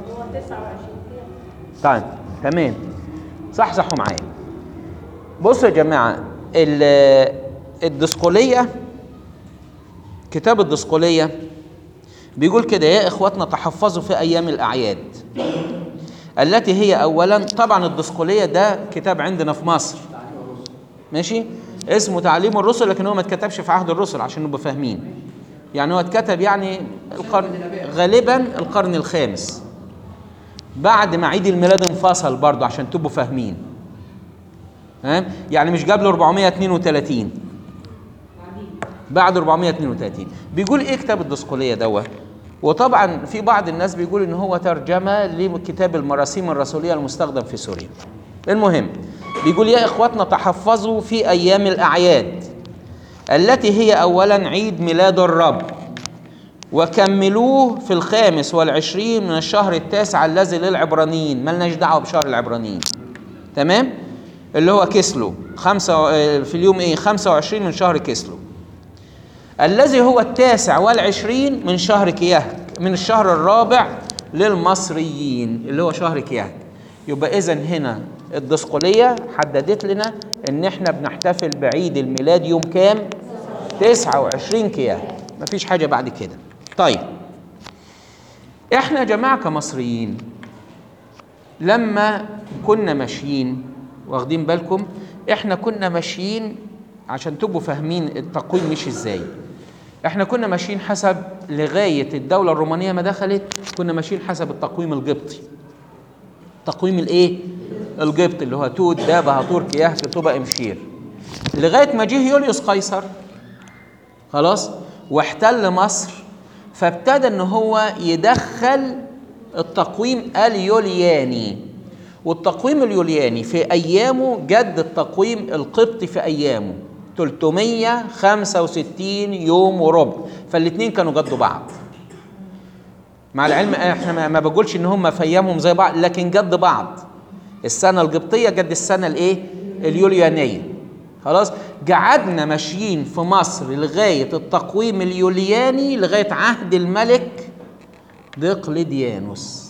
[SPEAKER 2] طيب تمام صح صحوا معايا بصوا يا جماعة ال- الدسقلية كتاب الدسقلية بيقول كده يا إخواتنا تحفظوا في أيام الأعياد التي هي أولا طبعا الدسقلية ده كتاب عندنا في مصر ماشي اسمه تعليم الرسل لكن هو ما اتكتبش في عهد الرسل عشان نبقى فاهمين يعني هو اتكتب يعني القرن غالبا القرن الخامس بعد ما عيد الميلاد انفصل برضه عشان تبقوا فاهمين ها يعني مش قبل 432 بعد 432 بيقول ايه كتاب الدسقليه دوت وطبعا في بعض الناس بيقول ان هو ترجمه لكتاب المراسيم الرسوليه المستخدم في سوريا المهم بيقول يا اخواتنا تحفظوا في ايام الاعياد التي هي اولا عيد ميلاد الرب وكملوه في الخامس والعشرين من الشهر التاسع الذي للعبرانيين ملناش دعوه بشهر العبرانيين تمام اللي هو كسلو خمسة آه، في اليوم ايه 25 من شهر كسلو الذي هو التاسع والعشرين من شهر كيهك من الشهر الرابع للمصريين اللي هو شهر كيهك يبقى اذا هنا الدسقلية حددت لنا ان احنا بنحتفل بعيد الميلاد يوم كام 29 كيهك مفيش حاجة بعد كده طيب احنا يا جماعة كمصريين لما كنا ماشيين واخدين بالكم احنا كنا ماشيين عشان تبقوا فاهمين التقويم مش ازاي احنا كنا ماشيين حسب لغايه الدوله الرومانيه ما دخلت كنا ماشيين حسب التقويم القبطي تقويم الايه القبطي اللي هو توت دابا هطور كياه كتوبا امشير لغايه ما جه يوليوس قيصر خلاص واحتل مصر فابتدى ان هو يدخل التقويم اليولياني والتقويم اليولياني في ايامه جد التقويم القبطي في ايامه 365 يوم وربع فالاثنين كانوا جدوا بعض مع العلم احنا ما- ما بقولش ان هم في ايامهم زي بعض لكن جد بعض السنه القبطيه جد السنه الايه اليوليانيه خلاص قعدنا ماشيين في مصر لغايه التقويم اليولياني لغايه عهد الملك دقلديانوس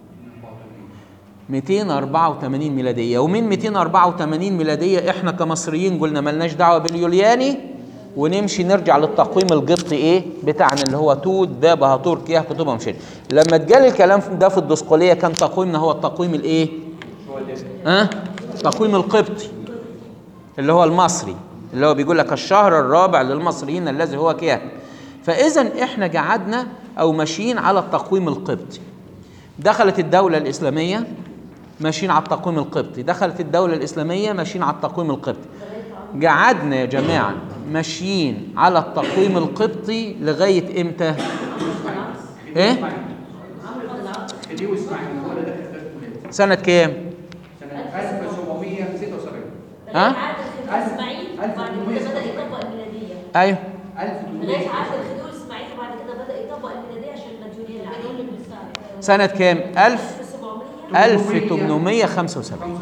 [SPEAKER 2] 284 ميلادية ومن 284 ميلادية احنا كمصريين قلنا ملناش دعوة باليولياني ونمشي نرجع للتقويم القبطي ايه بتاعنا اللي هو توت بابا هاتور كياه كتبها مشير لما اتجال الكلام ده في الدسقلية كان تقويمنا هو التقويم الايه ها أه؟ التقويم القبطي اللي هو المصري اللي هو بيقول لك الشهر الرابع للمصريين الذي هو كياه فاذا احنا قعدنا او ماشيين على التقويم القبطي دخلت الدولة الإسلامية ماشيين على التقويم القبطي دخلت الدولة الإسلامية ماشيين على التقويم القبطي قعدنا يا جماعة ماشيين على التقويم القبطي لغاية إمتى؟ إيه؟
[SPEAKER 1] خديوي اسماعيل هو اللي دخل تاريخ ميلادي
[SPEAKER 2] سنة كام؟
[SPEAKER 1] سنة 1776
[SPEAKER 2] ها؟
[SPEAKER 5] عهد الخديوي اسماعيل وبعد كده بدا يطبق الميلاديه
[SPEAKER 2] أيوه
[SPEAKER 5] لغايه عهد الخديوي اسماعيل وبعد كده بدا يطبق الميلاديه عشان المديونيه العاليه
[SPEAKER 2] سنة كام؟ 1000
[SPEAKER 5] 1700
[SPEAKER 2] 1875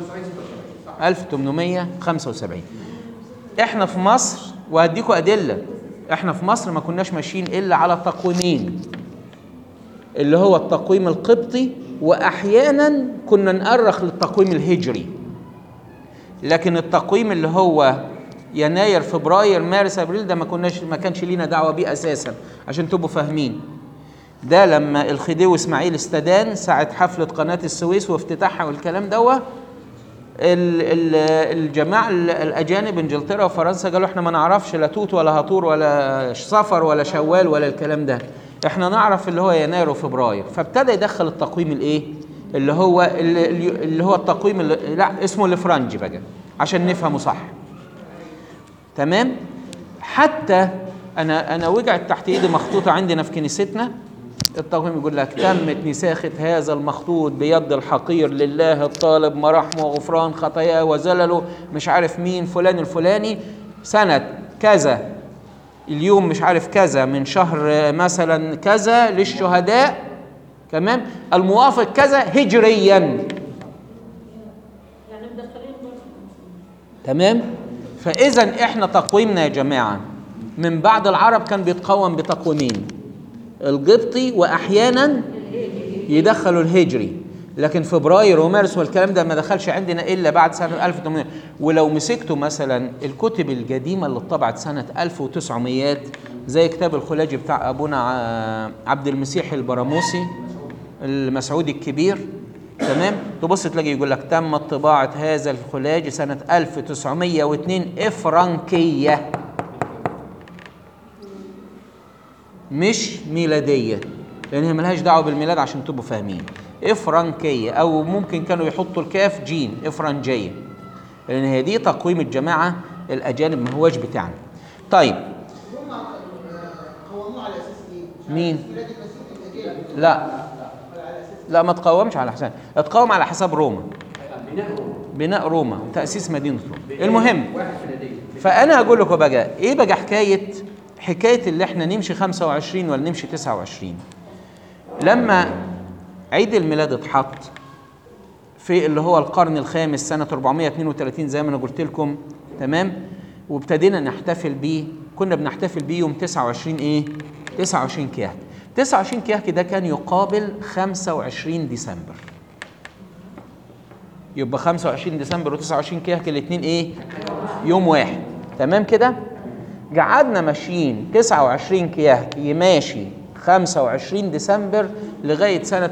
[SPEAKER 2] 1875 احنا في مصر وهديكوا ادله احنا في مصر ما كناش ماشيين الا على تقويمين اللي هو التقويم القبطي واحيانا كنا نأرخ للتقويم الهجري لكن التقويم اللي هو يناير فبراير مارس ابريل ده ما كناش ما كانش لينا دعوه بيه اساسا عشان تبقوا فاهمين ده لما الخديوي اسماعيل استدان ساعة حفلة قناة السويس وافتتاحها والكلام دوا ال- ال- الجماعة ال- الأجانب انجلترا وفرنسا قالوا احنا ما نعرفش لا توت ولا هطور ولا صفر ولا شوال ولا الكلام ده احنا نعرف اللي هو يناير وفبراير فابتدى يدخل التقويم الايه اللي هو اللي, اللي هو التقويم اللي لا اسمه الفرنجي بقى عشان نفهمه صح تمام حتى انا انا وقعت تحت ايدي مخطوطه عندنا في كنيستنا التقويم يقول لك تمت نساخة هذا المخطوط بيد الحقير لله الطالب مراحمه وغفران خطاياه وزلله مش عارف مين فلان الفلاني سنة كذا اليوم مش عارف كذا من شهر مثلا كذا للشهداء تمام الموافق كذا هجريا
[SPEAKER 5] يعني مدخلين برضه
[SPEAKER 2] تمام فاذا احنا تقويمنا يا جماعه من بعد العرب كان بيتقوم بتقويمين القبطي واحيانا يدخلوا الهجري لكن فبراير ومارس والكلام ده ما دخلش عندنا الا بعد سنه 1800 ولو مسكتوا مثلا الكتب القديمه اللي اتطبعت سنه 1900 زي كتاب الخلاجي بتاع ابونا ع- عبد المسيح البراموسي المسعودي الكبير تمام تبص تلاقي يقول لك تم طباعه هذا الخلاج سنه 1902 افرنكيه مش ميلاديه لان هي ملهاش دعوه بالميلاد عشان تبقوا فاهمين افرنكيه او ممكن كانوا يحطوا الكاف جيم افرنجيه لان هي دي تقويم الجماعه الاجانب ما هواش بتاعنا طيب
[SPEAKER 6] هم قوموه على اساس ايه؟
[SPEAKER 2] مين
[SPEAKER 6] ميلاد المسيح الاجانب
[SPEAKER 2] لا لا ما تقاومش على حساب اتقاوم على حساب روما بناء روما تأسيس مدينة روما المهم فأنا هقول لكم بقى إيه بقى حكاية حكاية اللي إحنا نمشي 25 ولا نمشي 29 لما عيد الميلاد اتحط في اللي هو القرن الخامس سنة 432 زي ما أنا قلت لكم تمام وابتدينا نحتفل بيه كنا بنحتفل بيه يوم 29 ايه 29 كيهك 29 كيهك ده كان يقابل 25 ديسمبر يبقى 25 ديسمبر و29 كيهك الاثنين ايه يوم واحد تمام كده قعدنا ماشيين 29 كيهك يماشي 25 ديسمبر لغايه سنه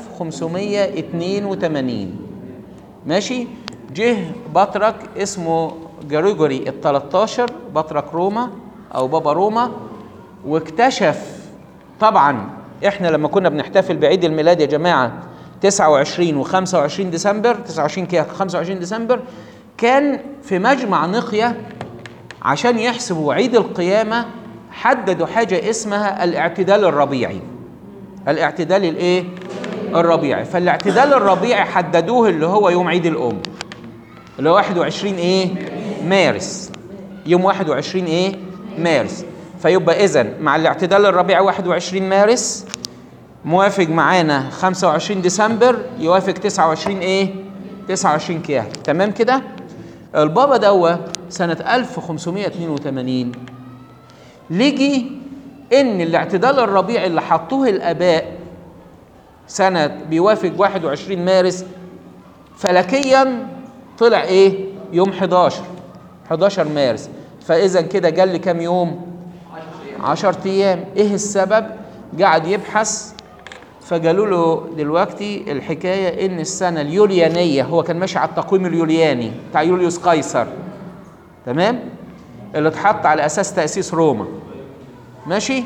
[SPEAKER 2] 1582 ماشي جه بطرك اسمه جريجوري ال 13 بطرك روما او بابا روما واكتشف طبعا احنا لما كنا بنحتفل بعيد الميلاد يا جماعه 29 و25 ديسمبر 29 كده 25 ديسمبر كان في مجمع نقيه عشان يحسبوا عيد القيامه حددوا حاجه اسمها الاعتدال الربيعي الاعتدال الايه الربيعي فالاعتدال الربيعي حددوه اللي هو يوم عيد الام اللي هو 21 ايه مارس يوم 21 ايه مارس فيبقى اذا مع الاعتدال الربيعي 21 مارس موافق معانا 25 ديسمبر يوافق 29 ايه 29 كياه تمام كده البابا دوا سنة 1582 لجي ان الاعتدال الربيعي اللي حطوه الاباء سنة بيوافق 21 مارس فلكيا طلع ايه يوم 11 11 مارس فاذا كده جال لي كام يوم 10 ايام ايه السبب قعد يبحث فقالوا له دلوقتي الحكايه ان السنه اليوليانيه هو كان ماشي على التقويم اليولياني بتاع يوليوس قيصر تمام اللي اتحط على اساس تاسيس روما ماشي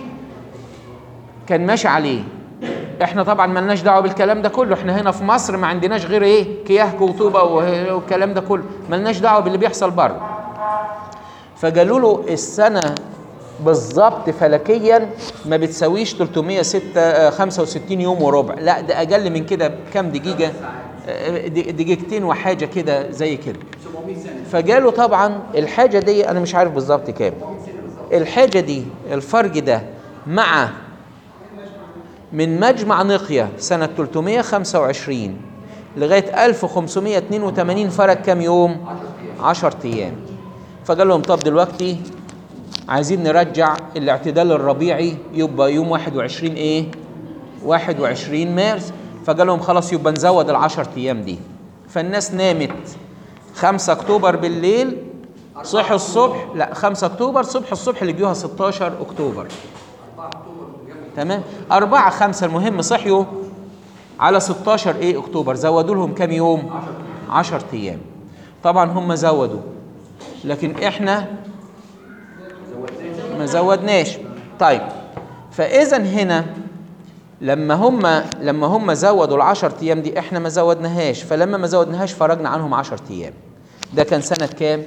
[SPEAKER 2] كان ماشي عليه احنا طبعا ملناش دعوه بالكلام ده كله احنا هنا في مصر ما عندناش غير ايه كياه وطوبه والكلام ده كله ملناش دعوه باللي بيحصل بره فقالوا له السنه بالظبط فلكيا ما بتساويش 365 يوم وربع لا ده اقل من كده بكام دقيقه آه، د- دقيقتين وحاجه كده زي كده فجاله طبعا الحاجه دي انا مش عارف بالظبط كام الحاجه دي الفرق ده مع من مجمع نقية سنة 325 لغاية 1582 فرق كام يوم؟ 10 أيام فقال لهم طب دلوقتي عايزين نرجع الاعتدال الربيعي يبقى يوم 21 ايه؟ 21 مارس فقال لهم خلاص يبقى نزود ال 10 ايام دي فالناس نامت 5 اكتوبر بالليل صحوا الصبح لا 5 اكتوبر صبح الصبح لقيوها 16 اكتوبر تمام أربعة خمسة المهم صحيوا على 16 ايه اكتوبر زودوا لهم كام يوم 10 ايام طبعا هم زودوا لكن احنا ما زودناش طيب فاذا هنا لما هم لما هم زودوا ال10 ايام دي احنا ما زودناهاش فلما ما زودناهاش فرجنا عنهم 10 ايام ده كان سنه كام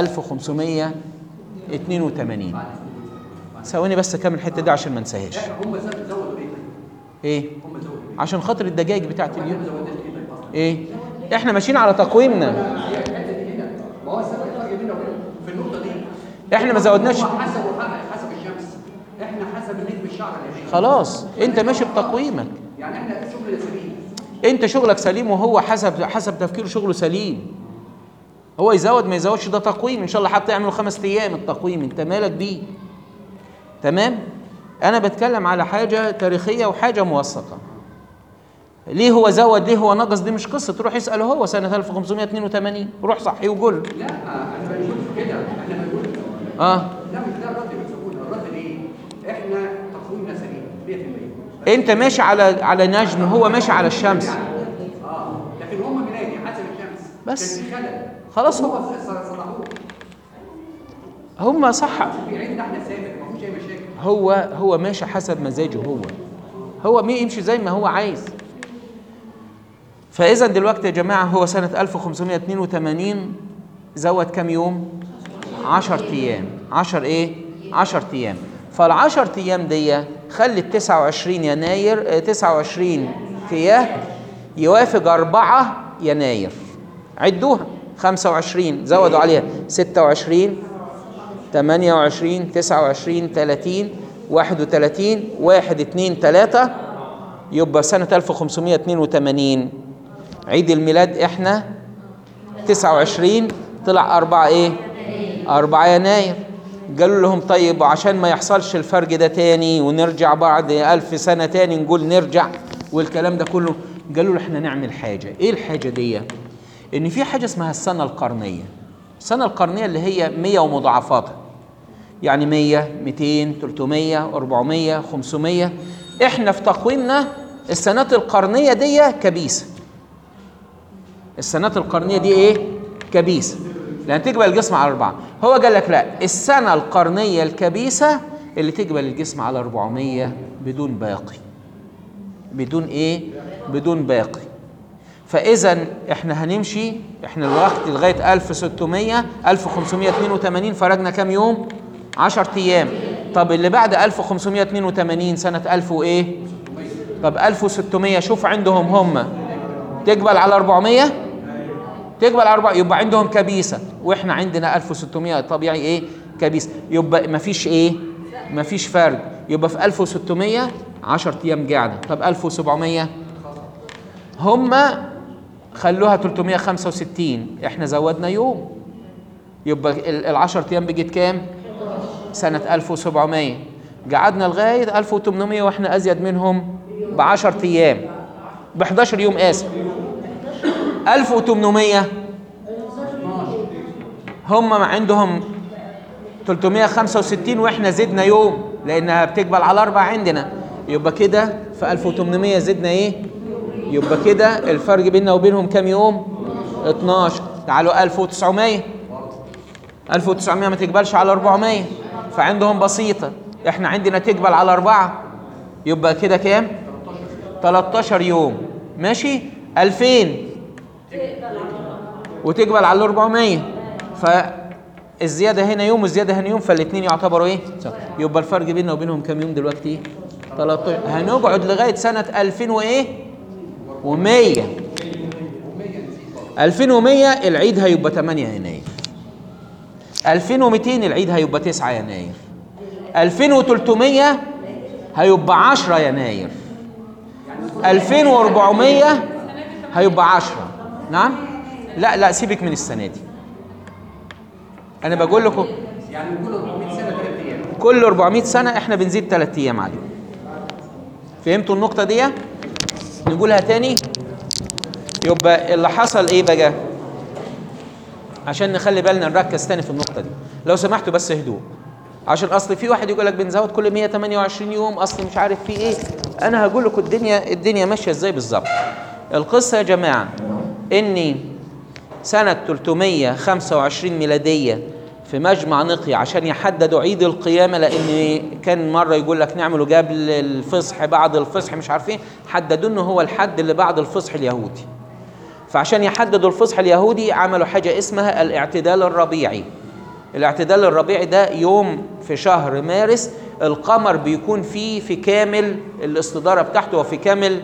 [SPEAKER 2] 1582 ثواني بس اكمل الحته دي عشان ما انساهاش
[SPEAKER 7] هم زودوا ايه؟
[SPEAKER 2] ايه
[SPEAKER 7] هم زودوا
[SPEAKER 2] عشان خاطر الدجاج بتاعت اليوم ايه احنا ماشيين على تقويمنا
[SPEAKER 7] ما هو السبب الفرق بيننا وبينهم في النقطه دي
[SPEAKER 2] احنا ما زودناش
[SPEAKER 7] هو حسب حسب الشمس احنا حسب نجم الشعر اللي هنا.
[SPEAKER 2] خلاص انت ماشي بتقويمك
[SPEAKER 7] يعني احنا شغل سليم
[SPEAKER 2] انت شغلك سليم وهو حسب حسب تفكيره شغله سليم هو يزود ما يزودش ده تقويم ان شاء الله حتى يعملوا خمس ايام التقويم انت مالك بيه تمام انا بتكلم على حاجه تاريخيه وحاجه موثقه ليه هو زود ليه هو نقص دي مش قصه تروح اساله هو سنه 1582 روح صحي وقول
[SPEAKER 7] لا احنا ما بنقولش كده احنا ما بنقولش
[SPEAKER 2] اه
[SPEAKER 7] لا مش ده الرد اللي بيسموه الرد ايه؟ احنا تقويمنا سليم 100%
[SPEAKER 2] انت ماشي على على نجم هو ماشي على الشمس
[SPEAKER 7] اه لكن هم ميلادي حسب الشمس
[SPEAKER 2] بس.
[SPEAKER 7] كان في خلل
[SPEAKER 2] خلاص هو
[SPEAKER 7] هم صلحوه
[SPEAKER 2] هم صح
[SPEAKER 7] في عيد احنا ثابت ما فيهوش اي مشاكل
[SPEAKER 2] هو هو ماشي حسب مزاجه هو هو مين يمشي زي ما هو عايز فاذا دلوقتي يا جماعه هو سنه 1582 زود كام يوم 10 ايام 10 ايه 10 ايام فال10 ايام دي خلت 29 يناير آه، 29 كياه يوافق 4 يناير عدوها 25 زودوا عليها 26 28 29 30 31 1 2 3 يبقى سنة 1582 عيد الميلاد احنا 29 طلع 4 ايه؟ 4 يناير قالوا لهم طيب وعشان ما يحصلش الفرق ده تاني ونرجع بعد ألف سنة تاني نقول نرجع والكلام ده كله قالوا له احنا نعمل حاجة ايه الحاجة دي ان في حاجة اسمها السنة القرنية السنة القرنية اللي هي 100 ومضاعفاتها يعني 100 200 300 400 500 احنا في تقويمنا السنوات القرنية دي كبيسة السنوات القرنية دي ايه كبيسة لأن تقبل الجسم على أربعة هو قال لك لا السنة القرنية الكبيسة اللي تقبل الجسم على 400 بدون باقي بدون ايه بدون باقي فاذا احنا هنمشي احنا الوقت لغايه 1600 1582 فرجنا كام يوم 10 ايام طب اللي بعد 1582 سنه 1000 وايه طب 1600 شوف عندهم هم تقبل على 400 تقبل على 4 يبقى عندهم كبيسه واحنا عندنا 1600 طبيعي ايه كبيسه يبقى مفيش ايه مفيش فرق يبقى في 1600 10 ايام قاعده طب 1700 هم خلوها 365 احنا زودنا يوم يبقى ال 10 ايام بقت كام سنه 1700 قعدنا لغايه 1800 واحنا ازيد منهم ب 10 ايام ب 11 يوم اسف 1800 هم ما عندهم 365 واحنا زدنا يوم لانها بتقبل على اربع عندنا يبقى كده في 1800 زدنا ايه يبقى كده الفرق بيننا وبينهم كام يوم 12 تعالوا 1900 1900 ما تقبلش على 400 فعندهم بسيطة احنا عندنا تقبل على أربعة يبقى كده كام 13 يوم ماشي 2000 وتقبل على 400 فالزيادة هنا يوم والزيادة هنا يوم فالاثنين يعتبروا ايه صح. يبقى الفرق بيننا وبينهم كام يوم دلوقتي 13 هنقعد لغاية سنة 2000 وايه و100 2100 العيد هيبقى 8 يناير 2200 العيد هيبقى 9 يناير 2300 هيبقى 10 يناير 2400 هيبقى 10 نعم لا لا سيبك من السنه دي انا بقول لكم
[SPEAKER 7] يعني كل 400 سنه ثلاث ايام
[SPEAKER 2] كل 400 سنه احنا بنزيد 3 ايام عليهم فهمتوا النقطه دي نقولها تاني يبقى اللي حصل ايه بقى عشان نخلي بالنا نركز تاني في النقطه دي لو سمحتوا بس هدوء عشان اصل في واحد يقول لك بنزود كل 128 يوم اصل مش عارف في ايه انا هقول لكم الدنيا الدنيا ماشيه ازاي بالظبط القصه يا جماعه اني سنه 325 ميلاديه في مجمع نقي عشان يحددوا عيد القيامه لان كان مره يقول لك نعمله قبل الفصح بعد الفصح مش عارفين حددوا انه هو الحد اللي بعد الفصح اليهودي فعشان يحددوا الفصح اليهودي عملوا حاجه اسمها الاعتدال الربيعي الاعتدال الربيعي ده يوم في شهر مارس القمر بيكون فيه في كامل الاستداره بتاعته وفي كامل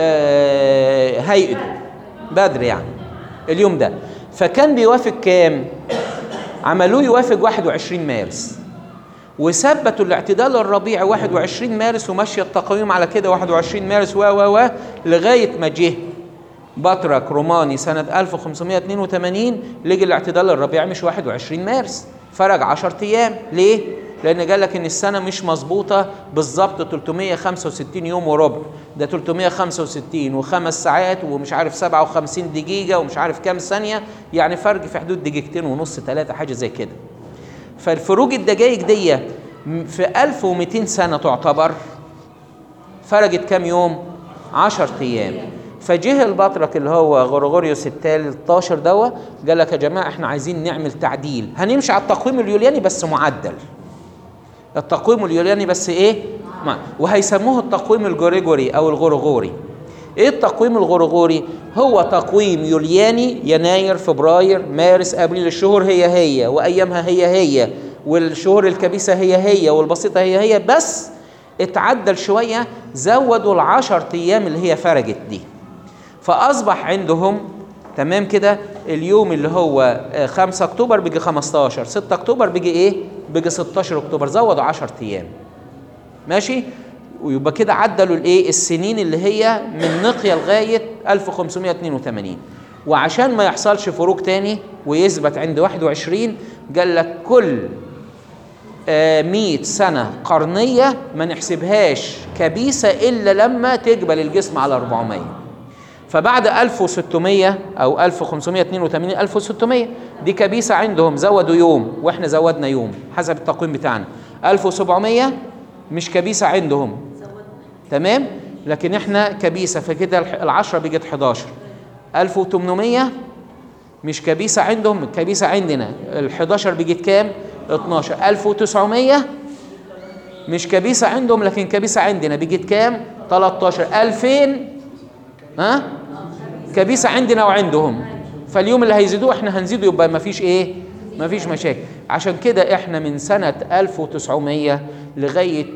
[SPEAKER 2] آه، هيئته بدر يعني اليوم ده فكان بيوافق كام عملوه يوافق 21 مارس وثبتوا الاعتدال الربيعي 21 مارس ومشي التقويم على كده 21 مارس و و و لغايه ما جه بطرك روماني سنة 1582 لقي الاعتدال الربيعي مش 21 مارس فرق 10 أيام ليه؟ لأن قال لك إن السنة مش مظبوطة بالظبط 365 يوم وربع ده 365 وخمس ساعات ومش عارف 57 دقيقة ومش عارف كام ثانية يعني فرق في حدود دقيقتين ونص ثلاثة حاجة زي كده فالفروق الدقايق دي في 1200 سنة تعتبر فرقت كام يوم؟ 10 أيام فجه البطرك اللي هو غرغوريوس الثالث 13 دوا قال لك يا جماعه احنا عايزين نعمل تعديل هنمشي على التقويم اليولياني بس معدل التقويم اليولياني بس ايه ما وهيسموه التقويم الجوريجوري او الغرغوري ايه التقويم الغرغوري هو تقويم يولياني يناير فبراير مارس ابريل الشهور هي هي وايامها هي هي والشهور الكبيسه هي هي والبسيطه هي هي بس اتعدل شويه زودوا العشر ايام اللي هي فرجت دي فاصبح عندهم تمام كده اليوم اللي هو آه، 5 اكتوبر بيجي 15 6 اكتوبر بيجي ايه بيجي 16 اكتوبر زودوا 10 ايام ماشي ويبقى كده عدلوا الايه السنين اللي هي من نقيه لغايه 1582 وعشان ما يحصلش فروق تاني ويثبت عند 21 قال لك كل آه، 100 سنة قرنية ما نحسبهاش كبيسة إلا لما تقبل الجسم على 400 فبعد 1600 أو 1582 1600 دي كبيسة عندهم زودوا يوم وإحنا زودنا يوم حسب التقويم بتاعنا 1700 مش كبيسة عندهم تمام لكن احنا كبيسة فكده الح- العشرة بقت 11 1800 مش كبيسة عندهم كبيسة عندنا ال 11 بقت كام 12 1900 مش كبيسة عندهم لكن كبيسة عندنا بقت كام 13 2000 ها كبيسة عندنا وعندهم فاليوم اللي هيزيدوه احنا هنزيده يبقى مفيش ايه مفيش مشاكل عشان كده احنا من سنة 1900 لغاية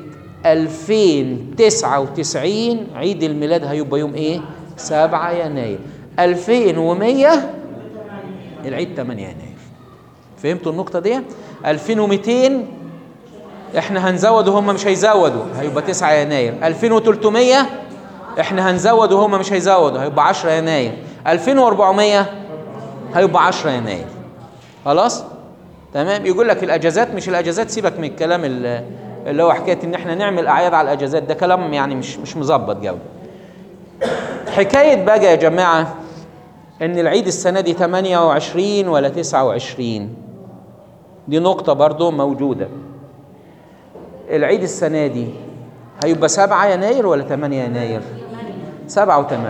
[SPEAKER 2] 2099 عيد الميلاد هيبقى يوم ايه 7 يناير 2100 العيد 8 يناير فهمتوا النقطة دي 2200 احنا هنزود وهم مش هيزودوا هيبقى 9 يناير 2300 احنا هنزود وهم مش هيزودوا هيبقى 10 يناير 2400 هيبقى 10 يناير خلاص تمام يقول لك الاجازات مش الاجازات سيبك من الكلام ال- اللي هو حكايه ان احنا نعمل اعياد على الاجازات ده كلام يعني مش مش مظبط قوي حكايه بقى يا جماعه ان العيد السنه دي 28 ولا 29 دي نقطه برضو موجوده العيد السنه دي هيبقى 7 يناير ولا 8 يناير 7 و8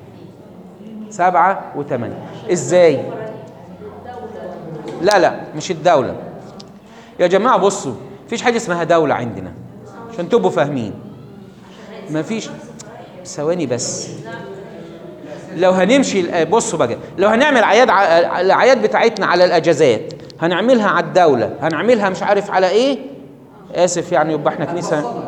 [SPEAKER 2] 7 و8 ازاي لا لا مش الدولة يا جماعة بصوا مفيش حاجة اسمها دولة عندنا عشان تبقوا فاهمين مفيش ثواني بس لو هنمشي بصوا بقى لو هنعمل عياد ع- الاعياد بتاعتنا على الاجازات هنعملها على الدولة هنعملها مش عارف على ايه اسف يعني يبقى احنا كنيسة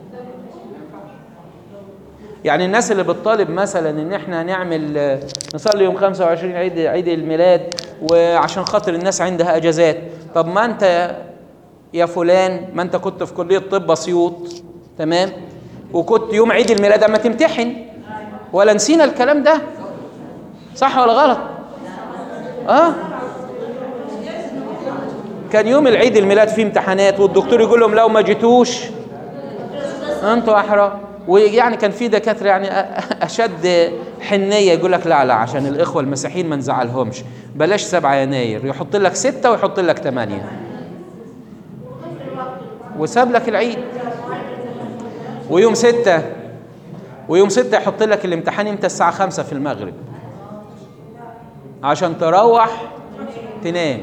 [SPEAKER 2] يعني الناس اللي بتطالب مثلا ان احنا نعمل آه، نصلي يوم 25 عيد عيد الميلاد وعشان خاطر الناس عندها اجازات طب ما انت يا فلان ما انت كنت في كليه طب اسيوط تمام وكنت يوم عيد الميلاد اما تمتحن ولا نسينا الكلام ده صح ولا غلط اه كان يوم العيد الميلاد فيه امتحانات والدكتور يقول لهم لو ما جيتوش انتوا احرى ويعني كان في دكاتره يعني أ- اشد حنيه يقول لك لا لا عشان الاخوه المسيحيين ما نزعلهمش بلاش 7 يناير يحط لك ستة ويحط لك ثمانية وساب لك العيد ويوم ستة ويوم ستة يحط لك الامتحان امتى الساعة خمسة في المغرب عشان تروح تنام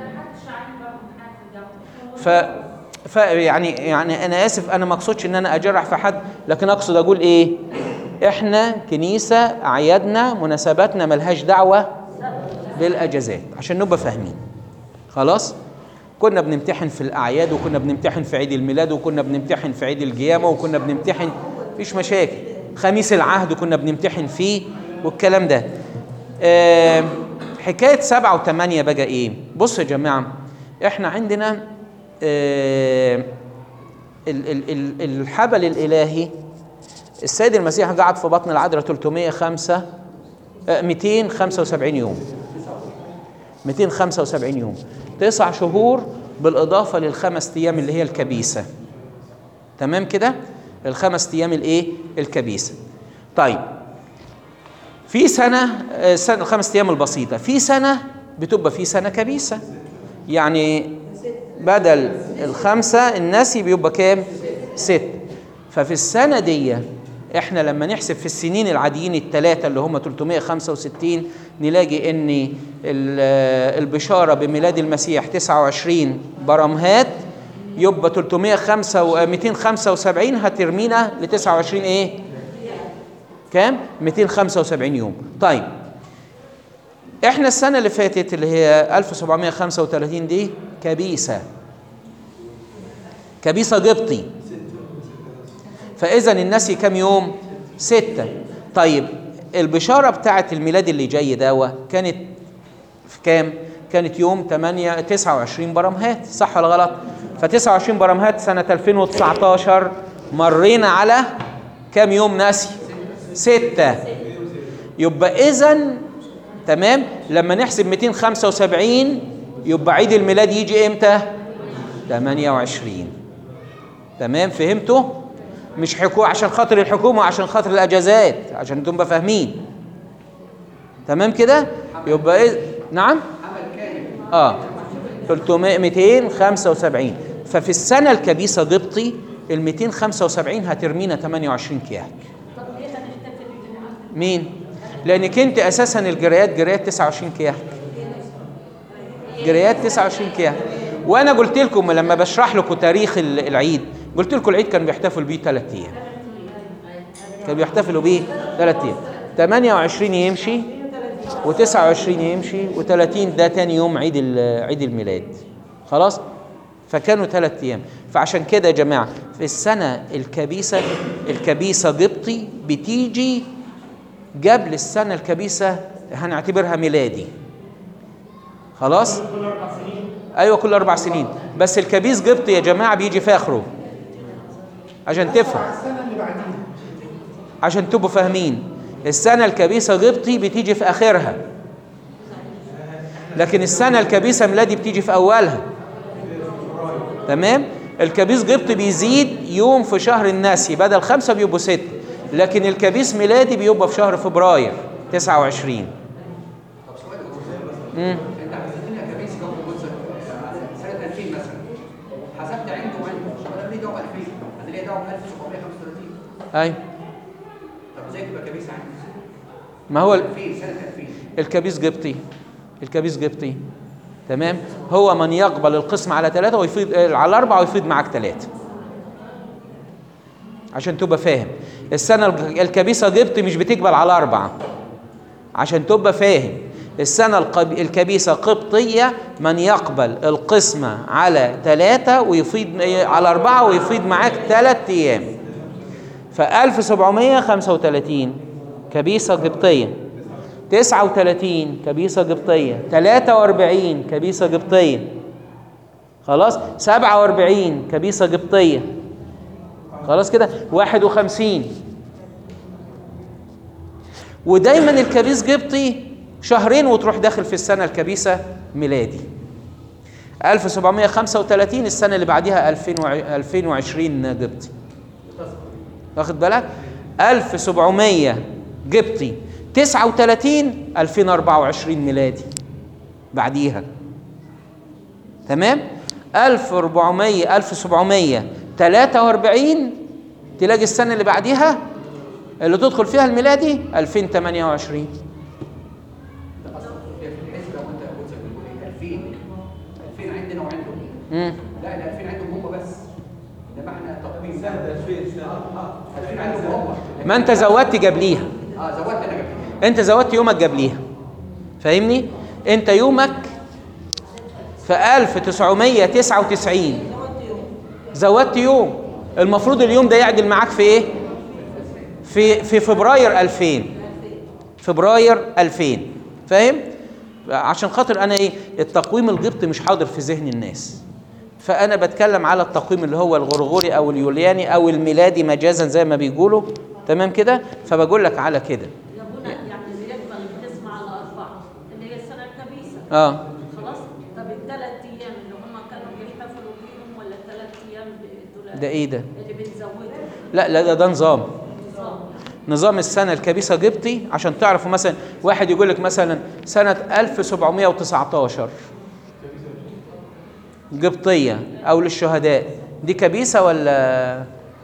[SPEAKER 2] ف ف يعني يعني انا اسف انا ما اقصدش ان انا اجرح في حد لكن اقصد اقول ايه احنا كنيسه اعيادنا مناسباتنا ملهاش دعوه بالاجازات عشان نبقى فاهمين خلاص كنا بنمتحن في الاعياد وكنا بنمتحن في عيد الميلاد وكنا بنمتحن في عيد القيامه وكنا بنمتحن مفيش مشاكل خميس العهد كنا بنمتحن فيه والكلام ده آه حكايه سبعة وثمانية بقى ايه بصوا يا جماعه احنا عندنا آه ال- ال- ال- الحبل الالهي السيد المسيح قعد في بطن العذراء 305 آه، 275 يوم 275 يوم تسع شهور بالإضافة للخمس أيام اللي هي الكبيسة تمام كده الخمس أيام الإيه الكبيسة طيب في سنة آه، سنة الخمس أيام البسيطة في سنة بتبقى في سنة كبيسة يعني بدل الخمسة الناسي بيبقى كام ست ففي السنة دي احنا لما نحسب في السنين العاديين الثلاثة اللي هم 365 نلاقي ان ال- البشارة بميلاد المسيح 29 برمهات يبقى 305 و 275 هترمينا ل 29 ايه؟ كام؟ 275 يوم. طيب احنا السنة اللي فاتت اللي هي 1735 دي كبيسة كبيسة قبطي فإذا الناس كم يوم؟ ستة طيب البشارة بتاعت الميلاد اللي جاي دوا كانت في كام؟ كانت يوم 8 29 برمهات صح ولا غلط؟ ف 29 برمهات سنة 2019 مرينا على كام يوم ناسي؟ ستة يبقى إذا تمام لما نحسب 275 يبقى عيد الميلاد يجي امتى؟ 28 تمام فهمتوا مش حكومة عشان خاطر الحكومة وعشان خاطر الأجازات عشان تبقى فاهمين تمام كده يبقى إيه نعم
[SPEAKER 7] عمل كامل
[SPEAKER 2] اه 300 275 ففي السنة الكبيسة قبطي ال 275 هترمينا 28 كياك
[SPEAKER 5] طب ليه هنحتفل بالجمعة؟
[SPEAKER 2] مين؟ لأنك أنت أساسا الجريات جريات 29 كياك جريات 29 كياك وأنا قلت لكم لما بشرح لكم تاريخ ال- العيد قلت لكم العيد كان بيحتفل بيه ثلاث أيام كانوا بيحتفلوا بيه ثلاث أيام 28 يمشي و29 يمشي و30 ده تاني يوم عيد ال- عيد الميلاد خلاص فكانوا ثلاث ايام فعشان كده يا جماعه في السنه الكبيسه الكبيسه قبطي بتيجي قبل السنه الكبيسه هنعتبرها ميلادي خلاص
[SPEAKER 4] كل اربع سنين
[SPEAKER 2] ايوه كل اربع سنين بس الكبيس قبطي يا جماعه بيجي في اخره عشان تفهم
[SPEAKER 4] السنه اللي بعديها
[SPEAKER 2] عشان تبقوا فاهمين السنة الكبيسة قبطي بتيجي في آخرها لكن السنة الكبيسة ميلادي بتيجي في أولها تمام الكبيس قبطي بيزيد يوم في شهر الناسي بدل خمسة بيبقوا ست لكن الكبيس ميلادي بيبقى في شهر فبراير 29
[SPEAKER 7] طب سؤال بس
[SPEAKER 2] مم.
[SPEAKER 7] انت حسبتني كبيس جو جزء سنه 2000 مثلا حسبت عنده وعنده انا ليه جو 2000 انا ليه جو 1735
[SPEAKER 2] أي
[SPEAKER 7] طب ازاي تبقى كبيس عندي؟
[SPEAKER 2] ما هو ال-
[SPEAKER 7] 2000 سنه 2000
[SPEAKER 2] الكبيس قبطي الكبيس قبطي تمام هو من يقبل القسم على ثلاثة ويفيض آه، على أربعة ويفيض معاك ثلاثة عشان تبقى فاهم السنة الج- الكبيسة قبطي مش بتقبل على أربعة عشان تبقى فاهم السنة القب- الكبيسة قبطية من يقبل القسمة على ثلاثة ويفيض آه، على أربعة ويفيض معاك ثلاث أيام ف 1735 كبيسة قبطية 39 كبيسة قبطية 43 كبيسة قبطية خلاص 47 كبيسة قبطية خلاص كده 51 ودايما الكبيس قبطي شهرين وتروح داخل في السنة الكبيسة ميلادي 1735 السنة اللي بعديها 2020 قبطي واخد بالك 1700 قبطي 39 2024 ميلادي بعديها تمام 1400 1743 تلاقي السنه اللي بعديها اللي تدخل فيها الميلادي 2028
[SPEAKER 7] ده اصلا في الحسبه لو انت قلت 2000 2000 عندنا وعندهم
[SPEAKER 2] امم
[SPEAKER 7] لا ال 2000 عندهم هم بس انما احنا تقويم سنه 2000 2000 عندهم هم
[SPEAKER 2] ما انت زودت قبليها
[SPEAKER 7] اه زودت انا قبل
[SPEAKER 2] انت زودت يومك قبليها فاهمني انت يومك في 1999 زودت يوم المفروض اليوم ده يعدل معاك في ايه في في فبراير 2000 فبراير 2000 فاهم عشان خاطر انا ايه التقويم القبطي مش حاضر في ذهن الناس فانا بتكلم على التقويم اللي هو الغرغوري او اليولياني او الميلادي مجازا زي ما بيقولوا تمام كده فبقول لك على كده
[SPEAKER 5] يا ابونا يعني بيقبل القسم على أربعة اللي هي السنة الكبيسة
[SPEAKER 2] اه
[SPEAKER 5] خلاص طب الثلاث أيام اللي هم كانوا بيحتفلوا بيهم ولا الثلاث أيام دول
[SPEAKER 2] ده ايه ده
[SPEAKER 5] اللي بنزودهم
[SPEAKER 2] لا لا ده, ده نظام
[SPEAKER 5] نظام
[SPEAKER 2] نظام السنة الكبيسة قبطي عشان تعرفوا مثلا واحد يقول لك مثلا سنة 1719 قبطية أو للشهداء دي كبيسة ولا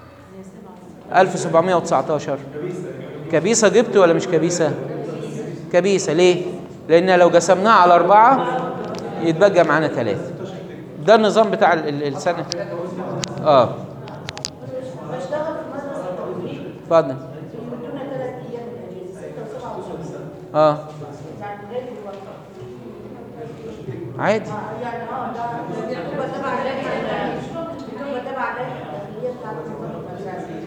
[SPEAKER 2] 1719 كبيسة قبطي ولا مش كبيسة كبيسة ليه لأن لو قسمناها على أربعة يتبقى معانا ثلاثة ده النظام بتاع ال- ال- السنة اه
[SPEAKER 3] بشتغل في مدرسة التوظيف
[SPEAKER 2] اتفضل
[SPEAKER 3] بيدونا ثلاث أيام الأجازة ستة وسبعة وثمانية
[SPEAKER 2] اه
[SPEAKER 3] يعني غير الوقت
[SPEAKER 2] عادي
[SPEAKER 3] يعني اه ده بتبقى تبع لائحة بتبقى تبع لائحة الداخلية بتاعت نظام المدرسة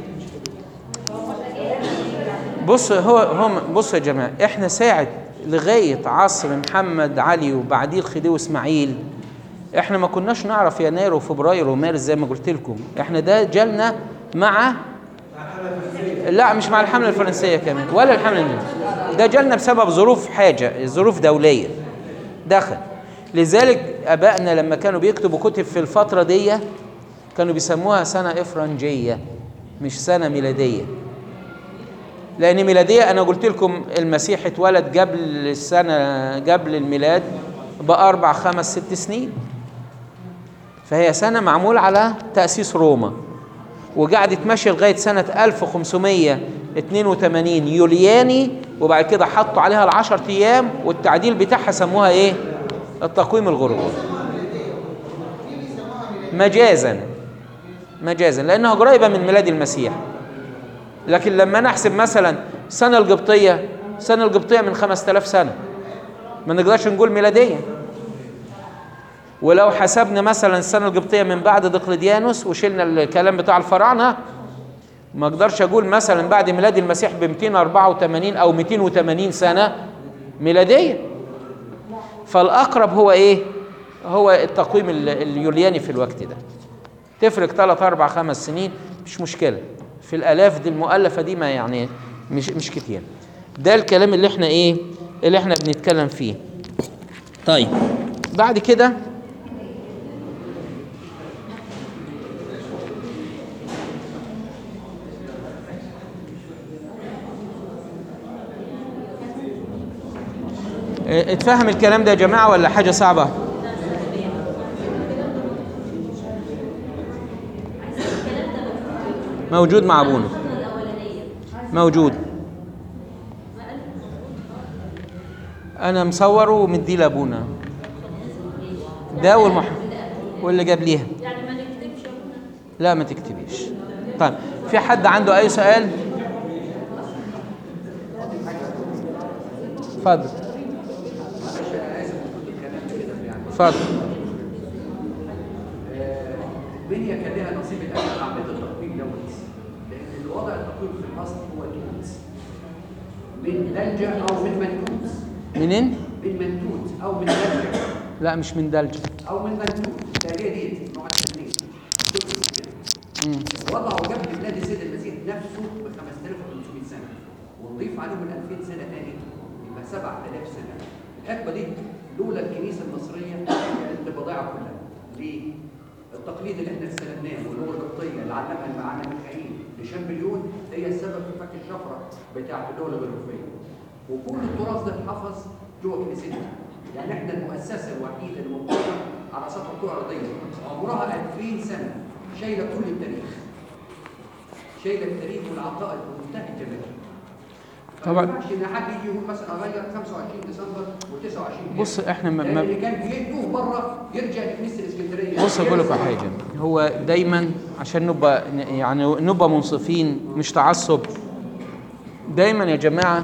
[SPEAKER 2] بص هو هم بص يا جماعه احنا ساعه لغايه عصر محمد علي وبعديه الخديوي اسماعيل احنا ما كناش نعرف يناير وفبراير ومارس زي ما قلت لكم احنا ده جالنا مع لا مش مع الحمله الفرنسيه كمان ولا الحمله الانجليزيه ده جالنا بسبب ظروف حاجه ظروف دوليه دخل لذلك ابائنا لما كانوا بيكتبوا كتب في الفتره دي كانوا بيسموها سنه افرنجيه مش سنه ميلاديه لان ميلاديه انا قلت لكم المسيح اتولد قبل السنه قبل الميلاد باربع خمس ست سنين فهي سنه معمول على تاسيس روما وقعدت ماشيه لغايه سنه 1582 يولياني وبعد كده حطوا عليها العشر ايام والتعديل بتاعها سموها ايه؟ التقويم الغربي مجازا مجازا لانها قريبه من ميلاد المسيح لكن لما نحسب مثلا السنه القبطيه السنه القبطيه من 5000 سنه ما نقدرش نقول ميلاديه ولو حسبنا مثلا السنه القبطيه من بعد دقلديانوس وشلنا الكلام بتاع الفراعنه ما اقدرش اقول مثلا بعد ميلاد المسيح ب 284 او 280 سنه ميلاديه فالاقرب هو ايه هو التقويم ال- اليولياني في الوقت ده تفرق 3 4 5 سنين مش مشكله في الالاف دي المؤلفه دي ما يعني مش مش كتير ده الكلام اللي احنا ايه اللي احنا بنتكلم فيه طيب بعد كده اه، اتفهم الكلام ده يا جماعه ولا حاجه صعبه موجود مع ابونا موجود انا مصوره ومديه لابونا ده والمح واللي جاب ليها
[SPEAKER 5] يعني ما نكتبش هنا
[SPEAKER 2] لا ما تكتبيش طيب في حد عنده اي سؤال اتفضل اتفضل
[SPEAKER 7] المنيا كان لها نصيب الاكل في عمليه التقويم دوت لان اللي وضع التقويم في الاصل هو تونس من دلجه او من منتوت
[SPEAKER 2] منين
[SPEAKER 7] من منتوت او من دلجه
[SPEAKER 2] لا مش من دلجة
[SPEAKER 7] او من منتوت ده هي ديت نوع الاثنين تونس كده
[SPEAKER 2] مم.
[SPEAKER 7] وضعوا جنب بلاد السيد المسيح نفسه ب 5500 سنه ونضيف عليهم ال 2000 سنه تاني يبقى 7000 سنه الحقبه دي لولا الكنيسه المصريه كانت تبقى ضايعه كلها ليه؟ التقليد اللي احنا استلمناه واللغه القبطيه اللي علمها المعلم ميخائيل لشامبليون هي السبب في فك الشفره بتاعت اللغه الغربيه وكل التراث ده اتحفظ جوه كنيستنا يعني احنا المؤسسه الوحيده اللي موجوده على سطح الكره الارضيه عمرها 2000 سنه شايله كل التاريخ شايله التاريخ والعقائد بمنتهى الجمال
[SPEAKER 2] طبعا.
[SPEAKER 7] ما ينفعش ان حد يجي يقول مثلا اغير 25 ديسمبر و29
[SPEAKER 2] بص احنا ما- ما-
[SPEAKER 7] اللي كان بيدوه بره يرجع لكنيسه الاسكندريه
[SPEAKER 2] بص اقول لكم حاجه هو دايما عشان نبقى يعني نبقى منصفين مش تعصب دايما يا جماعه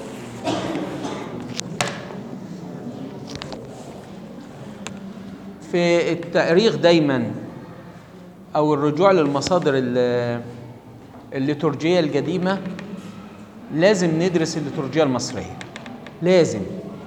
[SPEAKER 2] في التاريخ دايما او الرجوع للمصادر ال- الليتورجيه القديمه لازم ندرس الليتورجيه المصريه لازم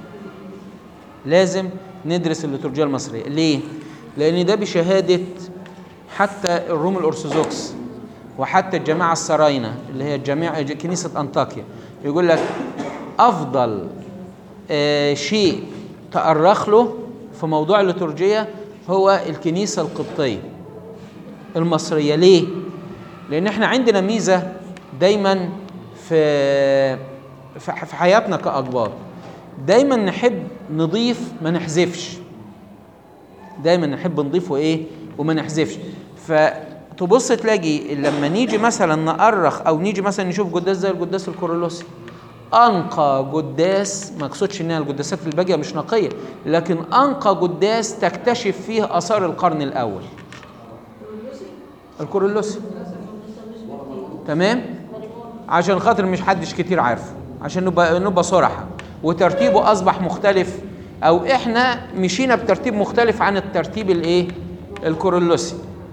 [SPEAKER 2] لازم ندرس الليتورجيا المصرية ليه؟ لأن ده بشهادة حتى الروم الأرثوذكس وحتى الجماعة السراينة اللي هي الجماعة كنيسة أنطاكيا يقول لك أفضل آه شيء تأرخ له في موضوع الليتورجية هو الكنيسة القبطية المصرية ليه؟ لأن احنا عندنا ميزة دايما في في في حياتنا كأقباط دايما نحب نضيف ما نحذفش دايما نحب نضيف وايه وما نحذفش فتبص تلاقي لما نيجي مثلا نأرخ او نيجي مثلا نشوف قداس زي القداس الكورولوسي انقى قداس ما اقصدش انها القداسات الباقيه مش نقيه لكن انقى قداس تكتشف فيه اثار القرن الاول الكورولوسي تمام عشان خاطر مش حدش كتير عارفه عشان نبقى نبقى صراحه وترتيبه اصبح مختلف او احنا مشينا بترتيب مختلف عن الترتيب الايه الكورولوسي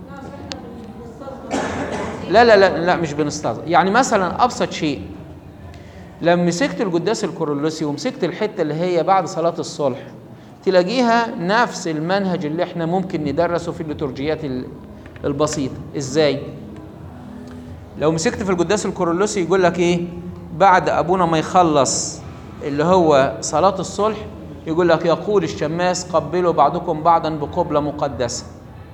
[SPEAKER 2] لا لا لا لا مش بنستاذ يعني مثلا ابسط شيء لما مسكت القداس الكورولوسي ومسكت الحته اللي هي بعد صلاه الصلح تلاقيها نفس المنهج اللي احنا ممكن ندرسه في الليتورجيات ال- البسيطه ازاي لو مسكت في القداس الكورولوسي يقول لك ايه بعد ابونا ما يخلص اللي هو صلاه الصلح يقول لك يقول الشماس قبلوا بعضكم بعضا بقبلة مقدسة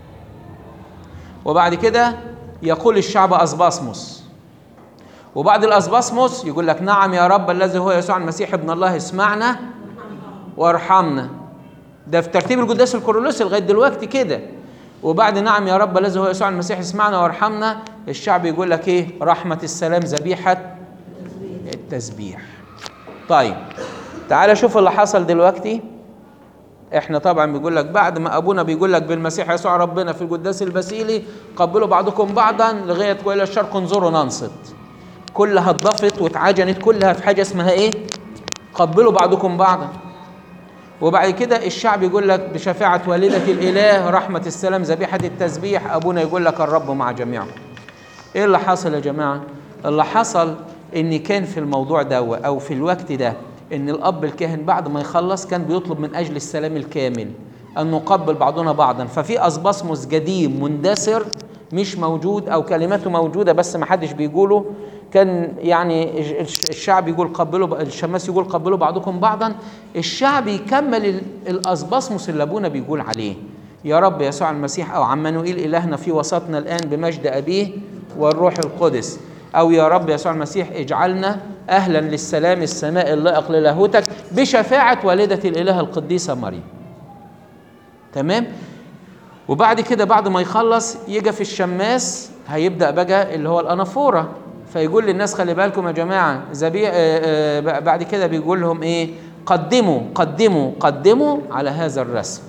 [SPEAKER 2] وبعد كده يقول الشعب أسباسموس وبعد الأسباسموس يقول لك نعم يا رب الذي هو يسوع المسيح ابن الله اسمعنا وارحمنا ده في ترتيب القداس الكورولوسي لغايه دلوقتي كده وبعد نعم يا رب الذي هو يسوع المسيح اسمعنا وارحمنا الشعب يقول لك ايه رحمه السلام ذبيحه التسبيح طيب تعال شوف اللي حصل دلوقتي احنا طبعا بيقول لك بعد ما ابونا بيقول لك بالمسيح يسوع ربنا في القداس البسيلي قبلوا بعضكم بعضا لغايه والى الشرق انظروا ننصت كلها اتضافت واتعجنت كلها في حاجه اسمها ايه قبلوا بعضكم بعضا وبعد كده الشعب يقول لك بشفاعة والدة الإله رحمة السلام ذبيحة التسبيح أبونا يقول لك الرب مع جميعهم إيه اللي حصل يا جماعة؟ اللي حصل إن كان في الموضوع ده أو في الوقت ده إن الأب الكاهن بعد ما يخلص كان بيطلب من أجل السلام الكامل أن نقبل بعضنا بعضا ففي أسباسموس قديم مندثر مش موجود أو كلماته موجودة بس ما حدش بيقوله كان يعني الشعب يقول قبلوا الشماس يقول قبلوا بعضكم بعضا الشعب يكمل ال- الاسباسموس اللي ابونا بيقول عليه يا رب يسوع المسيح او عمانوئيل الهنا في وسطنا الان بمجد ابيه والروح القدس او يا رب يسوع المسيح اجعلنا اهلا للسلام السماء اللائق للاهوتك بشفاعه والده الاله القديسه مريم تمام وبعد كده بعد ما يخلص يجي في الشماس هيبدا بقى اللي هو الانافوره فيقول للناس خلي بالكم يا جماعه زبي... آه، آه، بعد كده بيقول لهم ايه قدموا قدموا قدموا على هذا الرسم